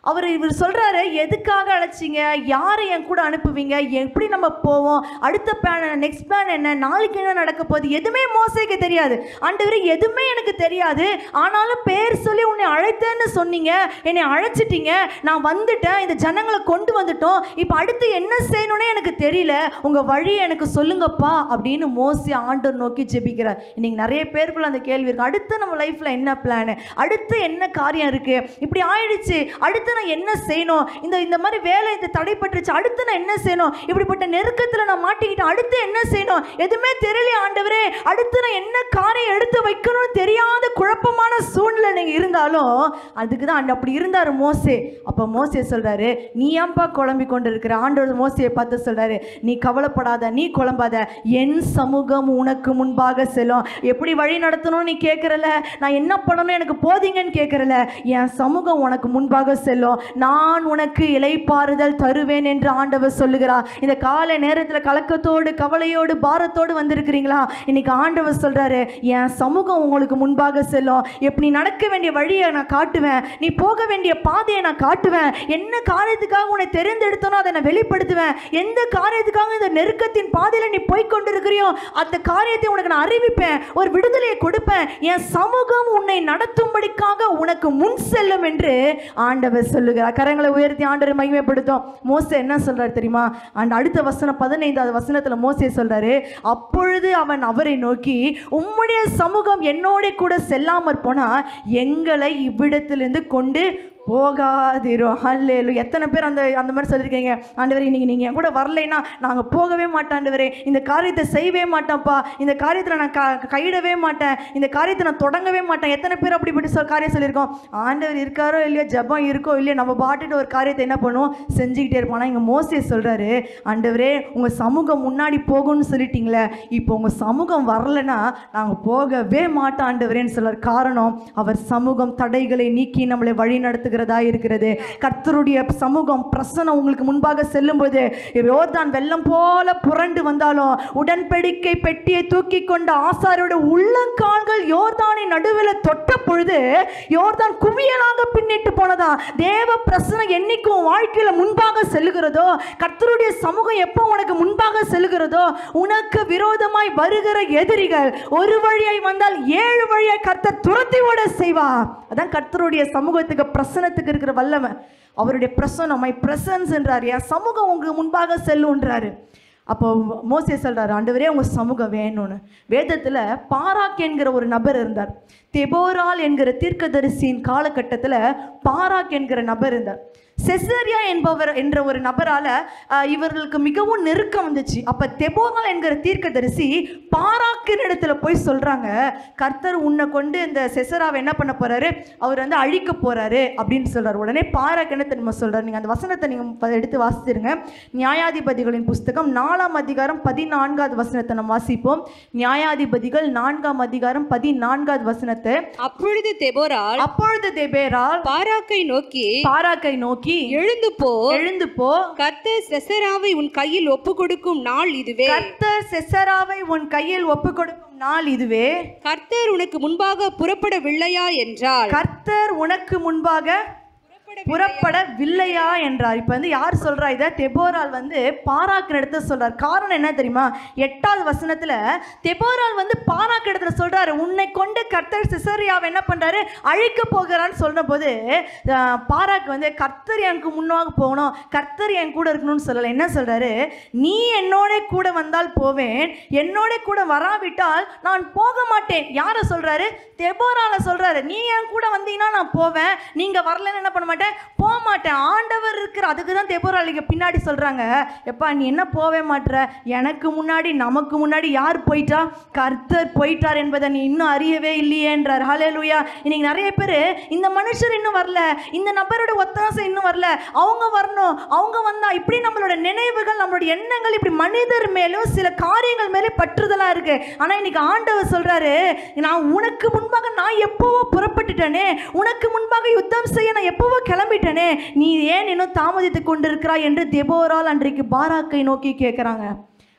அவர் இவர் சொல்றாரு எதுக்காக அழைச்சிங்க யாரை என் கூட அனுப்புவீங்க எப்படி நம்ம போவோம் அடுத்த பிளான் நெக்ஸ்ட் பிளான் என்ன நாளைக்கு என்ன நடக்க போகுது எதுவுமே மோசைக்கு தெரியாது ஆண்டவரே எதுவுமே எனக்கு தெரியாது ஆனாலும் பேர் சொல்லி உன்னை அழைத்தேன்னு சொன்னீங்க என்னை அழைச்சிட்டீங்க நான் வந்துட்டேன் இந்த ஜனங்களை கொண்டு வந்துட்டோம் இப்போ அடுத்து என்ன செய்யணும்னே எனக்கு தெரியல உங்க வழி எனக்கு சொல்லுங்கப்பா அப்படின்னு மோசி ஆண்டவர் நோக்கி ஜெபிக்கிறார் இன்னைக்கு நிறைய பேருக்குள்ள அந்த கேள்வி இருக்கு அடுத்து நம்ம லைஃப்ல என்ன பிளான் அடுத்து என்ன காரியம் இருக்கு இப்படி ஆயிடுச்சு அடுத்து நான் என்ன செய்யணும் இந்த இந்த மாதிரி வேலை இந்த தடைப்பட்டுருச்சு அடுத்து நான் என்ன செய்யணும் இப்படிப்பட்ட நெருக்கத்தில் நான் மாட்டிக்கிட்டேன் அடுத்து என்ன செய்யணும் எதுவுமே தெரியல ஆண்டவரே அடுத்து நான் என்ன காரியம் எடுத்து வைக்கணும்னு தெரியாத குழப்பமான சூழ்நிலை நீங்க இருந்தாலும் அதுக்கு தான் ஆண்டு அப்படி இருந்தார் மோசே அப்போ மோசே சொல்றாரு நீ ஏன்பா குழம்பி கொண்டு இருக்கிற ஆண்டவர் மோசையை பார்த்து சொல்றாரு நீ கவலைப்படாத நீ குழம்பாத என் சமூகம் உனக்கு முன்பாக செல்லும் எப்படி வழி நடத்தணும்னு நீ கேட்கறல நான் என்ன பண்ணணும் எனக்கு போதீங்கன்னு கேட்கறல என் சமூகம் உனக்கு முன்பாக செல்லும் நான் உனக்கு இலைப்பாறுதல் தருவேன் என்று ஆண்டவர் சொல்லுகிறார் இந்த காலை நேரத்தில் கலக்கத்தோடு கவலையோடு பாரத்தோடு வந்திருக்கிறீங்களா இன்னைக்கு ஆண்டவர் சொல்றாரு என் சமூகம் உங்களுக்கு முன்பாக செல்லும் எப்படி நடக்க வேண்டிய வழியை நான் காட்டுவேன் நீ போக வேண்டிய பாதையை நான் காட்டுவேன் என்ன காரியத்துக்காக உன்னை தெரிந்தெடுத்தனோ அதை நான் வெளிப்படுத்துவேன் எந்த காரியத்துக்காக இந்த நெருக்கத்தின் பாதையில் நீ போய் கொண்டிருக்கிறியோ அந்த காரியத்தை உனக்கு நான் அறிவிப்பேன் ஒரு விடுதலையை கொடுப்பேன் என் சமூகம் உன்னை நடத்தும்படிக்காக உனக்கு முன் செல்லும் என்று ஆண்டவர் சொல்லுகிறார் கரங்களை உயர்த்தி ஆண்டவர் மகிமைப்படுத்தும் மோசே என்ன சொல்றாரு தெரியுமா அந்த அடுத்த வசனம் பதினைந்தாவது வசனத்துல மோசே சொல்றாரு அப்பொழுது அவன் அவரை நோக்கி உம்முடைய சமூகம் என்னோட கூட செல்லாமற் போனா எங்களை இவ்விடத்திலிருந்து கொண்டு போகாதிரும் ஹல்லேலு எத்தனை பேர் அந்த அந்த மாதிரி சொல்லியிருக்கீங்க ஆண்டவரே இன்னைக்கு நீங்கள் என் கூட வரலைன்னா நாங்கள் போகவே மாட்டோம் ஆண்டவரே இந்த காரியத்தை செய்யவே மாட்டோம்ப்பா இந்த காரியத்தில் நான் க கையிடவே மாட்டேன் இந்த காரியத்தை நான் தொடங்கவே மாட்டேன் எத்தனை பேர் அப்படிப்பட்ட சொல் காரியம் சொல்லியிருக்கோம் ஆண்டவர் இருக்காரோ இல்லையோ ஜெபம் இருக்கோ இல்லையோ நம்ம பாட்டுட்டு ஒரு காரியத்தை என்ன பண்ணுவோம் செஞ்சுக்கிட்டே இருப்போம் ஆனால் இங்கே மோசே சொல்கிறாரு ஆண்டவரே உங்கள் சமூகம் முன்னாடி போகும்னு சொல்லிட்டீங்களே இப்போ உங்கள் சமூகம் வரலைன்னா நாங்கள் போகவே மாட்டோம் ஆண்டவரேன்னு சொல்றார் காரணம் அவர் சமூகம் தடைகளை நீக்கி நம்மளை வழி நடத்துகிறதா இருக்கிறது கர்த்தருடைய சமூகம் பிரசனம் உங்களுக்கு முன்பாக செல்லும்போது யோர்தான் வெள்ளம் போல புரண்டு வந்தாலும் உடன்படிக்கை பெட்டியை தூக்கி கொண்ட ஆசாரோட உள்ளங்கால்கள் யோர்தானின் நடுவில் தொட்ட பொழுது யோர்தான் குவியலாக பின்னிட்டு போனதா தேவ பிரசனம் என்னைக்கும் உன் வாழ்க்கையில முன்பாக செல்லுகிறதோ கர்த்தருடைய சமூகம் எப்போ உனக்கு முன்பாக செல்லுகிறதோ உனக்கு விரோதமாய் வருகிற எதிரிகள் ஒரு வழியாய் வந்தால் ஏழு வழியாய் கர்த்தர் துரத்தி ஓட செய்வா அதான் கர்த்தருடைய சமூகத்துக்கு பிரசனத்துக்கு இருக்கிற வல்லமை அவருடைய பிரசனம் மை பிரசன்ஸ் என்றார் என் சமூகம் உங்களுக்கு முன்பாக செல்லுன்றாரு அப்போ மோசே சொல்றாரு ஆண்டவரே உங்க சமூகம் வேணும்னு வேதத்துல பாராக் என்கிற ஒரு நபர் இருந்தார் தெபோரால் என்கிற தீர்க்கதரிசியின் காலகட்டத்தில் பாராக் என்கிற நபர் இருந்தார் செசரியா என்பவர் என்ற ஒரு நபரால அஹ், இவர்களுக்கு மிகவும் நெருக்கம் வந்துச்சு அப்ப தெபோரால் என்கிற தீர்க்கதரிசி பாராக்கின் இடத்துல போய் சொல்றாங்க கர்த்தர் உன்னை கொண்டு இந்த செசராவை என்ன பண்ண போறாரு அவர் வந்து அழிக்க போறாரு அப்படின்னு சொல்றாரு உடனே பாராக் என்ன தெரியுமா சொல்றாரு நீங்க அந்த வசனத்தை நீங்க ப- எடுத்து வாசிச்சிருங்க நியாயாதிபதிகளின் புஸ்தகம் நாலாம் அதிகாரம் பதினான்காவது வசனத்தை நம்ம வாசிப்போம் நியாயாதிபதிகள் நான்காம் அதிகாரம் பதினான்காவது வசனத்தை அப்பொழுது தெபோரால் அப்பொழுது தெபேரால் பாராக்கை நோக்கி பாராக்கை நோக்கி எழுந்து போ எழுந்து போ கர்த்தர் செசராவை உன் கையில் ஒப்பு கொடுக்கும் நாள் இதுவே கர்த்தர் செசராவை உன் கையில் ஒப்பு கொடுக்கும் நாள் இதுவே கர்த்தர் உனக்கு முன்பாக புறப்படவில்லையா என்றால் கர்த்தர் உனக்கு முன்பாக புறப்படவில்லையா என்றார் இப்போ வந்து யார் சொல்றா இதை தெபோரால் வந்து பாராக்கு இடத்துல சொல்றார் காரணம் என்ன தெரியுமா எட்டாவது வசனத்துல தெபோரால் வந்து பாராக்கு இடத்துல சொல்றாரு உன்னை கொண்டு கர்த்தர் சிசரியாவை என்ன பண்றாரு அழிக்க போகிறான்னு சொல்ற போது ஆஹ், பாராக்கு வந்து கர்த்தர் எனக்கு முன்னாக போகணும் கர்த்தர் என் கூட இருக்கணும்னு சொல்லலை என்ன சொல்றாரு நீ என்னோட கூட வந்தால் போவேன் என்னோட கூட வராவிட்டால் நான் போக மாட்டேன் யாரை சொல்றாரு தெபோரால சொல்றாரு நீ என் கூட வந்தீங்கன்னா நான் போவேன் நீங்க வரலன்னு என்ன பண்ண மாட்டேன் போக மாட்டேன் ஆண்டவர் இருக்கிற அதுக்கு தான் தெபோராளிங்க பின்னாடி சொல்றாங்க எப்பா நீ என்ன போவே மாட்ற எனக்கு முன்னாடி நமக்கு முன்னாடி யார் போயிட்டா கர்த்தர் போயிட்டார் என்பதை நீ இன்னும் அறியவே இல்லையேன்றார் ஹalleluya இன்னைக்கு நிறைய பேர் இந்த மனுஷர் இன்னும் வரல இந்த நபரோட ஒத்தாசை இன்னும் வரல அவங்க வரணும் அவங்க வந்தா இப்படி நம்மளோட நினைவுகள் நம்மளோட எண்ணங்கள் இப்படி மனிதர் மேலும் சில காரியங்கள் மேலே பற்றுதலா இருக்கு ஆனா இன்னைக்கு ஆண்டவர் சொல்றாரு நான் உனக்கு முன்பாக நான் எப்பவோ புறப்பட்டுட்டேனே உனக்கு முன்பாக யுத்தம் செய்ய நான் எப்பவோ கிளம்பிட்டேனே நீ ஏன் இன்னும் தாமதித்து கொண்டிருக்கிறாய் என்று தெபோரால் அன்றைக்கு பாராக்கை நோக்கி கேட்குறாங்க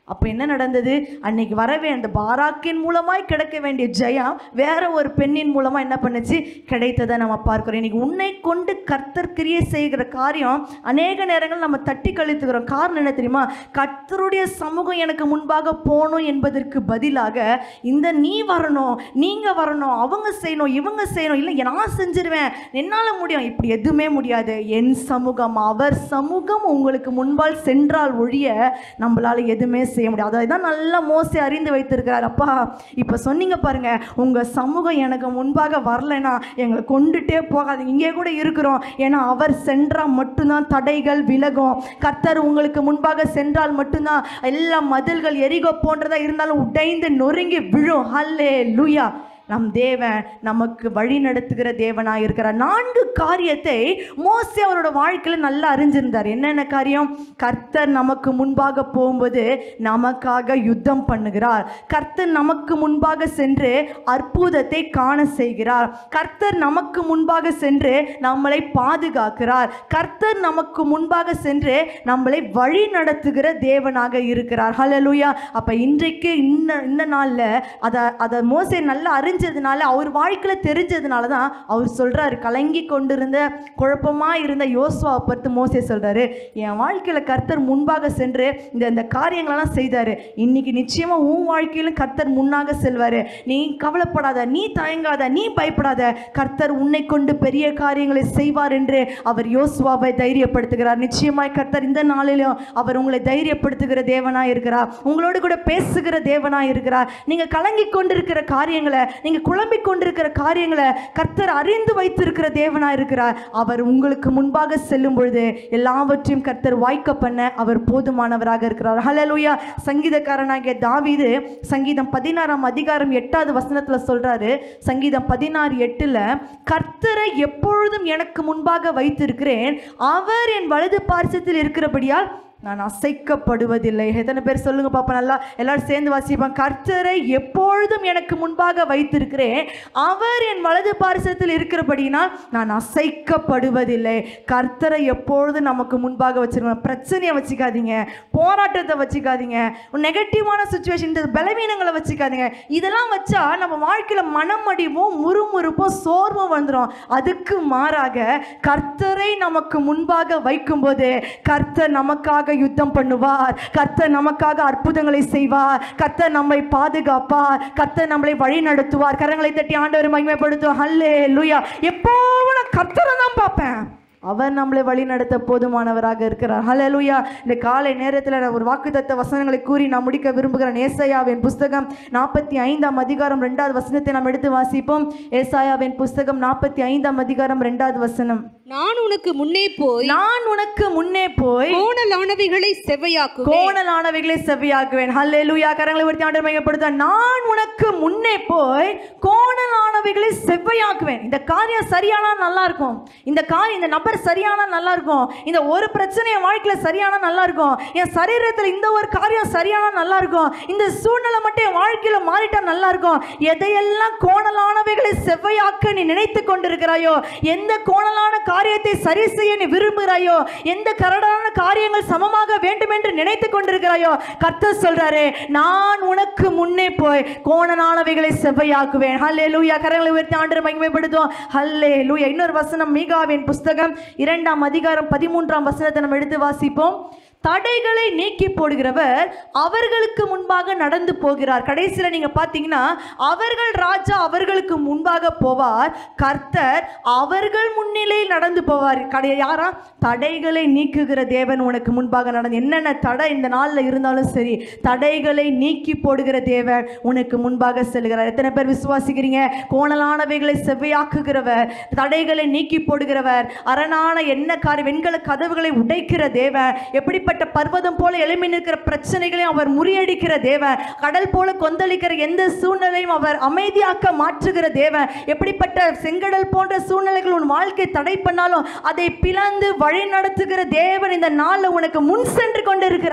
அப்போ என்ன நடந்தது அன்னைக்கு வரவே அந்த பாராக்கின் மூலமாய் கிடைக்க வேண்டிய ஜெயம் வேற ஒரு பெண்ணின் மூலமாக என்ன பண்ணுச்சு கிடைத்ததை நம்ம பார்க்கிறோம் இன்னைக்கு உன்னை கொண்டு கர்த்தர் கிரியை செய்கிற காரியம் அநேக நேரங்கள் நம்ம தட்டி கழித்துக்கிறோம் காரணம் என்ன தெரியுமா கர்த்தருடைய சமூகம் எனக்கு முன்பாக போகணும் என்பதற்கு பதிலாக இந்த நீ வரணும் நீங்கள் வரணும் அவங்க செய்யணும் இவங்க செய்யணும் இல்லை நான் செஞ்சிருவேன் என்னால் முடியும் இப்படி எதுவுமே முடியாது என் சமூகம் அவர் சமூகம் உங்களுக்கு முன்பால் சென்றால் ஒழிய நம்மளால எதுவுமே செய்ய முடியாது அதை தான் நல்லா மோசி அறிந்து வைத்திருக்கிறார் அப்பா இப்போ சொன்னீங்க பாருங்க உங்க சமூகம் எனக்கு முன்பாக வரலைன்னா எங்களை கொண்டுட்டே போகாது இங்கே கூட இருக்கிறோம் ஏன்னா அவர் சென்றால் மட்டும்தான் தடைகள் விலகும் கர்த்தர் உங்களுக்கு முன்பாக சென்றால் மட்டும்தான் எல்லா மதில்கள் எரிகோ போன்றதா இருந்தாலும் உடைந்து நொறுங்கி விழும் ஹல்லே லூயா நம் தேவன் நமக்கு வழி நடத்துகிற தேவனாக இருக்கிறார் நான்கு காரியத்தை மோசே அவரோட வாழ்க்கையில் நல்லா அறிஞ்சிருந்தார் என்னென்ன காரியம் கர்த்தர் நமக்கு முன்பாக போகும்போது நமக்காக யுத்தம் பண்ணுகிறார் கர்த்தர் நமக்கு முன்பாக சென்று அற்புதத்தை காண செய்கிறார் கர்த்தர் நமக்கு முன்பாக சென்று நம்மளை பாதுகாக்கிறார் கர்த்தர் நமக்கு முன்பாக சென்று நம்மளை வழி நடத்துகிற தேவனாக இருக்கிறார் ஹalleluya அப்ப இன்றைக்கு இந்த இந்த நாள்ல அதை அதை மோசே நல்லா அறிஞ்சதுனால அவர் வாழ்க்கையில தெரிஞ்சதுனால தான் அவர் சொல்றாரு கலங்கி கொண்டிருந்த குழப்பமா இருந்த யோசுவாவை பார்த்து மோசே சொல்றாரு என் வாழ்க்கையில கர்த்தர் முன்பாக சென்று இந்த இந்த காரியங்களெல்லாம் செய்தாரு இன்னைக்கு நிச்சயமா உன் வாழ்க்கையிலும் கர்த்தர் முன்னாக செல்வாரு நீ கவலைப்படாத நீ தயங்காத நீ பயப்படாத கர்த்தர் உன்னை கொண்டு பெரிய காரியங்களை செய்வார் என்று அவர் யோசுவாவை தைரியப்படுத்துகிறார் நிச்சயமாய் கர்த்தர் இந்த நாளிலும் அவர் உங்களை தைரியப்படுத்துகிற தேவனாய் இருக்கிறார் உங்களோடு கூட பேசுகிற தேவனாய் இருக்கிறார் நீங்க கலங்கி கொண்டிருக்கிற காரியங்களை நீங்க குழம்பிக் கொண்டிருக்கிற காரியங்களை கர்த்தர் அறிந்து வைத்திருக்கிற தேவனாய் இருக்கிறார் அவர் உங்களுக்கு முன்பாக செல்லும் பொழுது எல்லாவற்றையும் கர்த்தர் வாய்க்க பண்ண அவர் போதுமானவராக இருக்கிறார் ஹalleluya சங்கீதக்காரனாகிய தாவீது சங்கீதம் பதினாறாம் அதிகாரம் எட்டாவது வசனத்துல சொல்றாரு சங்கீதம் பதினாறு எட்டுல கர்த்தரை எப்பொழுதும் எனக்கு முன்பாக வைத்திருக்கிறேன் அவர் என் வலது பார்சத்தில் இருக்கிறபடியால் நான் அசைக்கப்படுவதில்லை எத்தனை பேர் சொல்லுங்க பாப்பா நல்லா எல்லாரும் சேர்ந்து வாசிப்பான் கர்த்தரை எப்பொழுதும் எனக்கு முன்பாக வைத்திருக்கிறேன் அவர் என் வலது பாரிசத்தில் இருக்கிறபடினால் நான் அசைக்கப்படுவதில்லை கர்த்தரை எப்பொழுதும் நமக்கு முன்பாக வச்சிருக்கணும் பிரச்சனையை வச்சுக்காதீங்க போராட்டத்தை வச்சுக்காதீங்க நெகட்டிவான சுச்சுவேஷன் இந்த பலவீனங்களை வச்சுக்காதீங்க இதெல்லாம் வச்சா நம்ம வாழ்க்கையில் மனமடிவும் முறுமுறுப்பும் சோர்வும் வந்துடும் அதுக்கு மாறாக கர்த்தரை நமக்கு முன்பாக வைக்கும்போது கர்த்தர் நமக்காக யுத்தம் பண்ணுவார் கர்த்தர் நமக்காக அற்புதங்களை செய்வார் கர்த்தர் நம்மை பாதுகாப்பார் கர்த்தர் நம்மளை வழி நடத்துவார் கரங்களை தட்டி ஆண்டவர் மகிமைப்படுத்துவார் ஹல்லே லூயா எப்போவும் நான் கர்த்தரை தான் பார்ப்பேன் அவர் நம்மளை வழி நடத்த போதுமானவராக இருக்கிறார் ஹalleluya இந்த காலை நேரத்தில் நான் ஒரு வாக்குத்தத்த வசனங்களை கூறி நான் முடிக்க விரும்புகிறேன் ஏசாயாவின் புஸ்தகம் நாற்பத்தி ஐந்தாம் அதிகாரம் ரெண்டாவது வசனத்தை நாம் எடுத்து வாசிப்போம் ஏசாயாவின் புஸ்தகம் நாற்பத்தி ஐந்தாம் அதிகாரம் ரெண்டாவது வசனம் நான் உனக்கு முன்னே போய் நான் உனக்கு முன்னே போய் கோணலானவைகளை செவ்வையாக்குவேன் கோணலானவைகளை செவ்வியாக்குவேன் ஹல்லேலூயா கரங்களை உயர்த்தி ஆண்டவர் மையப்படுத்த நான் உனக்கு முன்னே போய் கோணலானவைகளை செவ்வையாக்குவேன் இந்த காரியம் சரியானா நல்லா இருக்கும் இந்த காரியம் இந்த நபர் சரியானா நல்லா இருக்கும் இந்த ஒரு பிரச்சனை என் வாழ்க்கையில சரியானா நல்லா இருக்கும் என் சரீரத்தில் இந்த ஒரு காரியம் சரியானா நல்லா இருக்கும் இந்த சூழ்நிலை மட்டும் என் வாழ்க்கையில மாறிட்டா நல்லா இருக்கும் எதையெல்லாம் கோணலானவைகளை செவ்வையாக்க நீ நினைத்து கொண்டிருக்கிறாயோ எந்த கோணலான காரியத்தை சரி செய்ய நீ விரும்புகிறாயோ எந்த கரடான காரியங்கள் சமமாக வேண்டும் என்று நினைத்து கொண்டிருக்கிறாயோ கர்த்தர் சொல்றாரு நான் உனக்கு முன்னே போய் கோணலானவைகளை செவ்வையாக்குவேன் ஹல்லே லூயா கரங்களை உயர்த்தி ஆண்டு மகிமைப்படுத்துவோம் ஹல்லே லூயா இன்னொரு வசனம் மீகாவின் புஸ்தகம் இரண்டாம் அதிகாரம் பதிமூன்றாம் வசனத்தை நம்ம எடுத்து வாசிப்போம் தடைகளை நீக்கி போடுகிறவர் அவர்களுக்கு முன்பாக நடந்து போகிறார் கடைசியில் நீங்க பார்த்தீங்கன்னா அவர்கள் ராஜா அவர்களுக்கு முன்பாக போவார் கர்த்தர் அவர்கள் முன்னிலையில் நடந்து போவார் கடை யாரா தடைகளை நீக்குகிற தேவன் உனக்கு முன்பாக நடந்து என்னென்ன தடை இந்த நாளில் இருந்தாலும் சரி தடைகளை நீக்கி போடுகிற தேவன் உனக்கு முன்பாக செல்கிறார் எத்தனை பேர் விசுவாசிக்கிறீங்க கோணலானவைகளை செவ்வையாக்குகிறவர் தடைகளை நீக்கி போடுகிறவர் அரணான என்ன காரியம் வெண்கல கதவுகளை உடைக்கிற தேவன் எப்படிப்பட்ட பர்வதம் போல எழும்பி நிற்கிற பிரச்சனைகளையும் அவர் முறியடிக்கிற தேவன் கடல் போல கொந்தளிக்கிற எந்த சூழ்நிலையும் அவர் அமைதியாக்க மாற்றுகிற தேவன் எப்படிப்பட்ட செங்கடல் போன்ற சூழ்நிலைகள் உன் வாழ்க்கை தடை பண்ணாலும் அதை பிளந்து வழி நடத்துகிற தேவன் இந்த நாளில் உனக்கு முன் சென்று கொண்டிருக்கிறார்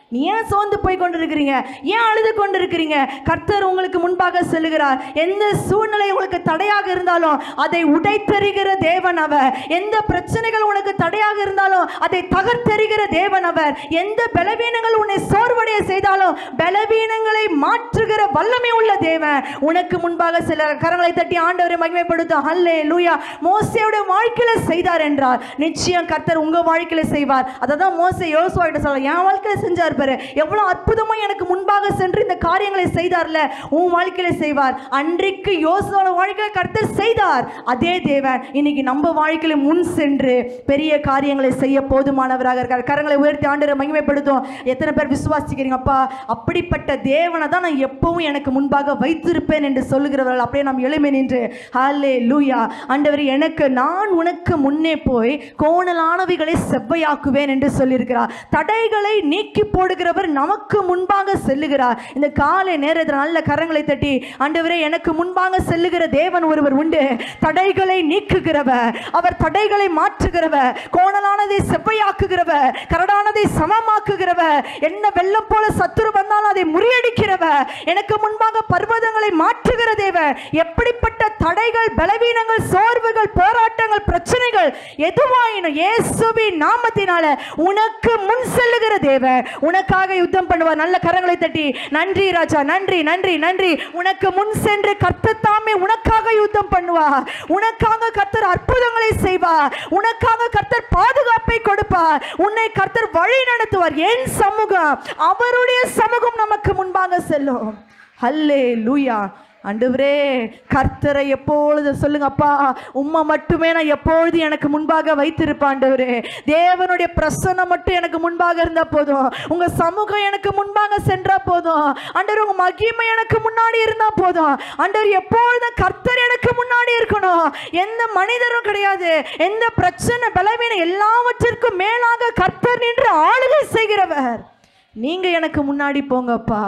நீ ஏன் சோர்ந்து போய் கொண்டிருக்கிறீங்க ஏன் அழுது கொண்டிருக்கிறீங்க கர்த்தர் உங்களுக்கு முன்பாக செல்லுகிறார் எந்த சூழ்நிலை உங்களுக்கு தடையாக இருந்தாலும் அதை உடைத்தெறிகிற தேவன் அவர் எந்த பிரச்சனைகள் உனக்கு தடையாக இருந்தாலும் அதை தகர்த்தெறிகிற தேவன் அவர் எந்த பலவீனங்கள் உன்னை சோர்வடைய செய்தாலும் பலவீனங்களை மாற்றுகிற வல்லமை உள்ள தேவன் உனக்கு முன்பாக சில கரங்களை தட்டி ஆண்டவரை மகிமைப்படுத்த ஹல்லே லூயா மோசையோட வாழ்க்கையில செய்தார் என்றால் நிச்சயம் கர்த்தர் உங்க வாழ்க்கையில செய்வார் அதை தான் மோசை யோசுவாகிட்ட சொல்ல என் வாழ்க்கையில செஞ்சார் பாரு எவ்வளவு அற்புதமா எனக்கு முன்பாக சென்று இந்த காரியங்களை செய்தார்ல உன் வாழ்க்கையில செய்வார் அன்றைக்கு யோசுவோட வாழ்க்கையில கர்த்தர் செய்தார் அதே தேவன் இன்னைக்கு நம்ம வாழ்க்கையில முன் சென்று பெரிய காரியங்களை செய்ய போதுமானவராக இருக்கார் கரங்களை உயர்த்தி ஆண்டரை மகிமைப்படுத்தும் எத்தனை பேர் விசுவாசிக்கிறீங்க அப்பா அப்படிப்பட்ட தேவனை தான் நான் எப்பவும் எனக்கு முன்பாக வைத்திருப்பேன் என்று சொல்லுகிறவர்கள் அப்படியே நாம் எழுமை நின்று ஹாலே லூயா ஆண்டவர் எனக்கு நான் உனக்கு முன்னே போய் கோணலானவைகளை செவ்வையாக்குவேன் என்று சொல்லியிருக்கிறார் தடைகளை நீக்கி போடுகிறவர் நமக்கு முன்பாக செல்லுகிறார் இந்த காலை நேரத்தில் நல்ல கரங்களை தட்டி ஆண்டவரே எனக்கு முன்பாக செல்லுகிற தேவன் ஒருவர் உண்டு தடைகளை நீக்குகிறவர் அவர் தடைகளை மாற்றுகிறவர் கோணலானதை செவ்வையாக்குகிறவர் கரடானதை சமமாக்குகிறவர் என்ன வெள்ளம் போல சத்துரு வந்தாலும் அதை முறியடிக்கிறவர் எனக்கு முன்பாக பர்வதங்களை மாற்றுகிற தேவன் எப்படிப்பட்ட தடைகள் பலவீனங்கள் சோர்வுகள் போராட்டங்கள் பிரச்சனைகள் எதுவாயினும் இயேசுவின் நாமத்தினால உனக்கு முன் செல்லுகிற தேவன் உனக்காக யுத்தம் பண்ணுவார் நல்ல கரங்களை தட்டி நன்றி ராஜா நன்றி நன்றி நன்றி உனக்கு முன் சென்று கர்த்தர் தாமே உனக்காக யுத்தம் பண்ணுவார் உனக்காக கர்த்தர் அற்புதங்களை செய்வார் உனக்காக கர்த்தர் பாதுகாப்பை கொடுப்பார் உன்னை கர்த்தர் வழி நடத்துவார் என் சமூகம் அவருடைய சமூகம் நமக்கு முன்பாக செல்லும் ஹல்லே லூயா ஆண்டவரே கர்த்தரை எப்பொழுது சொல்லுங்க அப்பா உம்மை மட்டுமே நான் எப்பொழுது எனக்கு முன்பாக வைத்திருப்பேன் ஆண்டவரே தேவனுடைய பிரசன்னம் மட்டும் எனக்கு முன்பாக இருந்தா போதும் உங்க சமூகம் எனக்கு முன்பாக சென்றா போதும் ஆண்டவர் உங்க மகிமை எனக்கு முன்னாடி இருந்தா போதும் ஆண்டவர் எப்பொழுதும் கர்த்தர் எனக்கு முன்னாடி இருக்கணும் எந்த மனிதரும் கிடையாது எந்த பிரச்சனை பலவீனம் எல்லாவற்றிற்கும் மேலாக கர்த்தர் நின்று ஆளுகை செய்கிறவர் நீங்க எனக்கு முன்னாடி போங்கப்பா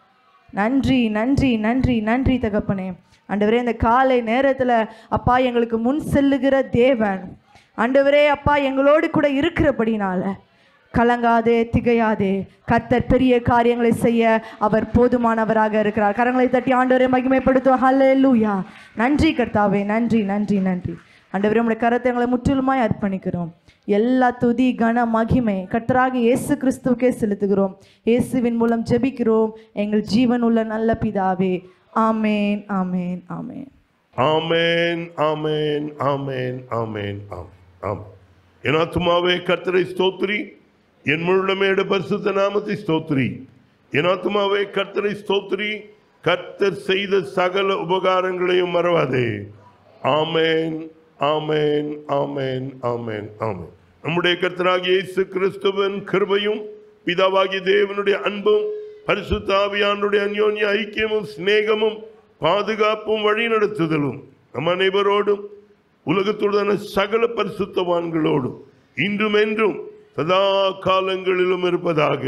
நன்றி நன்றி நன்றி நன்றி தகப்பனே ஆண்டவரே இந்த காலை நேரத்தில் அப்பா எங்களுக்கு முன் செல்லுகிற தேவன் ஆண்டவரே அப்பா எங்களோடு கூட இருக்கிறபடினால கலங்காதே திகையாதே கர்த்தர் பெரிய காரியங்களை செய்ய அவர் போதுமானவராக இருக்கிறார் கரங்களை தட்டி ஆண்டவரை மகிமைப்படுத்தும் ஹல்லேலூயா நன்றி கர்த்தாவே நன்றி நன்றி நன்றி ஆண்டவரே உங்களுடைய கரத்தை எங்களை முற்றிலுமாய் அர்ப்பணிக்கிறோம் எல்லா துதி கன மகிமை கர்த்தராக இயேசு கிறிஸ்துவுக்கே செலுத்துகிறோம் இயேசுவின் மூலம் ஜெபிக்கிறோம் எங்கள் ஜீவன் உள்ள நல்ல பிதாவே ஆமேன் ஆமேன் ஆமேன் ஆமென் ஆமென் ஆமென் ஆமென் ஆமென் ஆமென் என் ஆத்துமாவே கர்த்தரை ஸ்தோத்திரி என் முழுமையோட பரிசுத்த நாமத்தை ஸ்தோத்திரி என் ஆத்துமாவே கர்த்தரை ஸ்தோத்திரி கர்த்தர் செய்த சகல உபகாரங்களையும் மறவாதே ஆமென் ஆமென் ஆமென் ஆமென் ஆமென் நம்முடைய கர்த்தராகிய இயேசு கிறிஸ்துவின் கிருபையும் பிதாவாகிய தேவனுடைய அன்பும் பரிசுத்த ஆவியானுடைய அந்யோன்ய ஐக்கியமும் சிநேகமும் பாதுகாப்பும் வழிநடத்துதலும் நம் அனைவரோடும் உலகத்துடன சகல பரிசுத்தவான்களோடும் இன்றும் என்றும் சதா காலங்களிலும் இருப்பதாக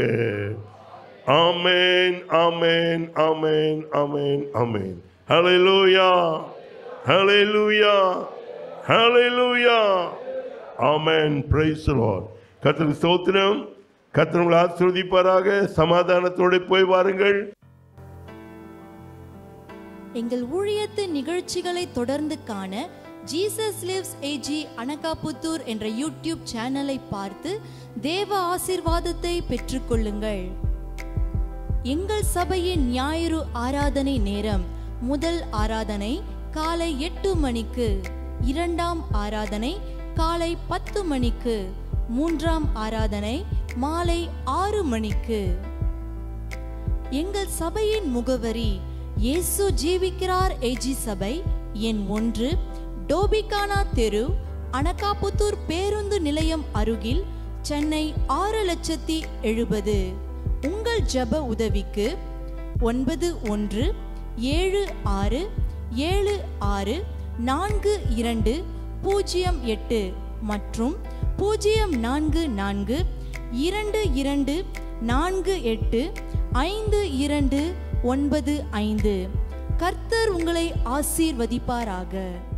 ஆமென் ஆமென் ஆமென் ஆமென் ஆமென் ஹalleluya ஹalleluya ஹalleluya ஆமென் praise the lord கர்த்தருக்கு ஸ்தோத்திரம் கர்த்தர் உங்களை ஆசீர்வதிப்பாராக சமாதானத்தோடு போய் வாருங்கள் எங்கள் ஊழியத்தின் நிகழ்ச்சிகளை தொடர்ந்து காண ஜீசஸ் லிவ்ஸ் ஏஜி அனகாபுத்தூர் என்ற யூடியூப் சேனலை பார்த்து தேவ ஆசீர்வாதத்தை பெற்றுக்கொள்ளுங்கள் எங்கள் சபையின் ஞாயிறு ஆராதனை நேரம் முதல் ஆராதனை காலை எட்டு மணிக்கு இரண்டாம் ஆராதனை காலை பத்து மணிக்கு மூன்றாம் ஆராதனை மாலை ஆறு மணிக்கு எங்கள் சபையின் முகவரி இயேசு ஜீவிக்கிறார் ஏஜி சபை எண் ஒன்று டோபிகானா தெரு அனகாபுத்தூர் பேருந்து நிலையம் அருகில் சென்னை ஆறு லட்சத்தி எழுபது உங்கள் ஜெப உதவிக்கு ஒன்பது ஒன்று ஏழு ஆறு ஏழு ஆறு நான்கு இரண்டு பூஜ்ஜியம் எட்டு மற்றும் பூஜ்ஜியம் நான்கு நான்கு இரண்டு இரண்டு நான்கு எட்டு ஐந்து இரண்டு ஒன்பது ஐந்து கர்த்தர் உங்களை ஆசீர்வதிப்பாராக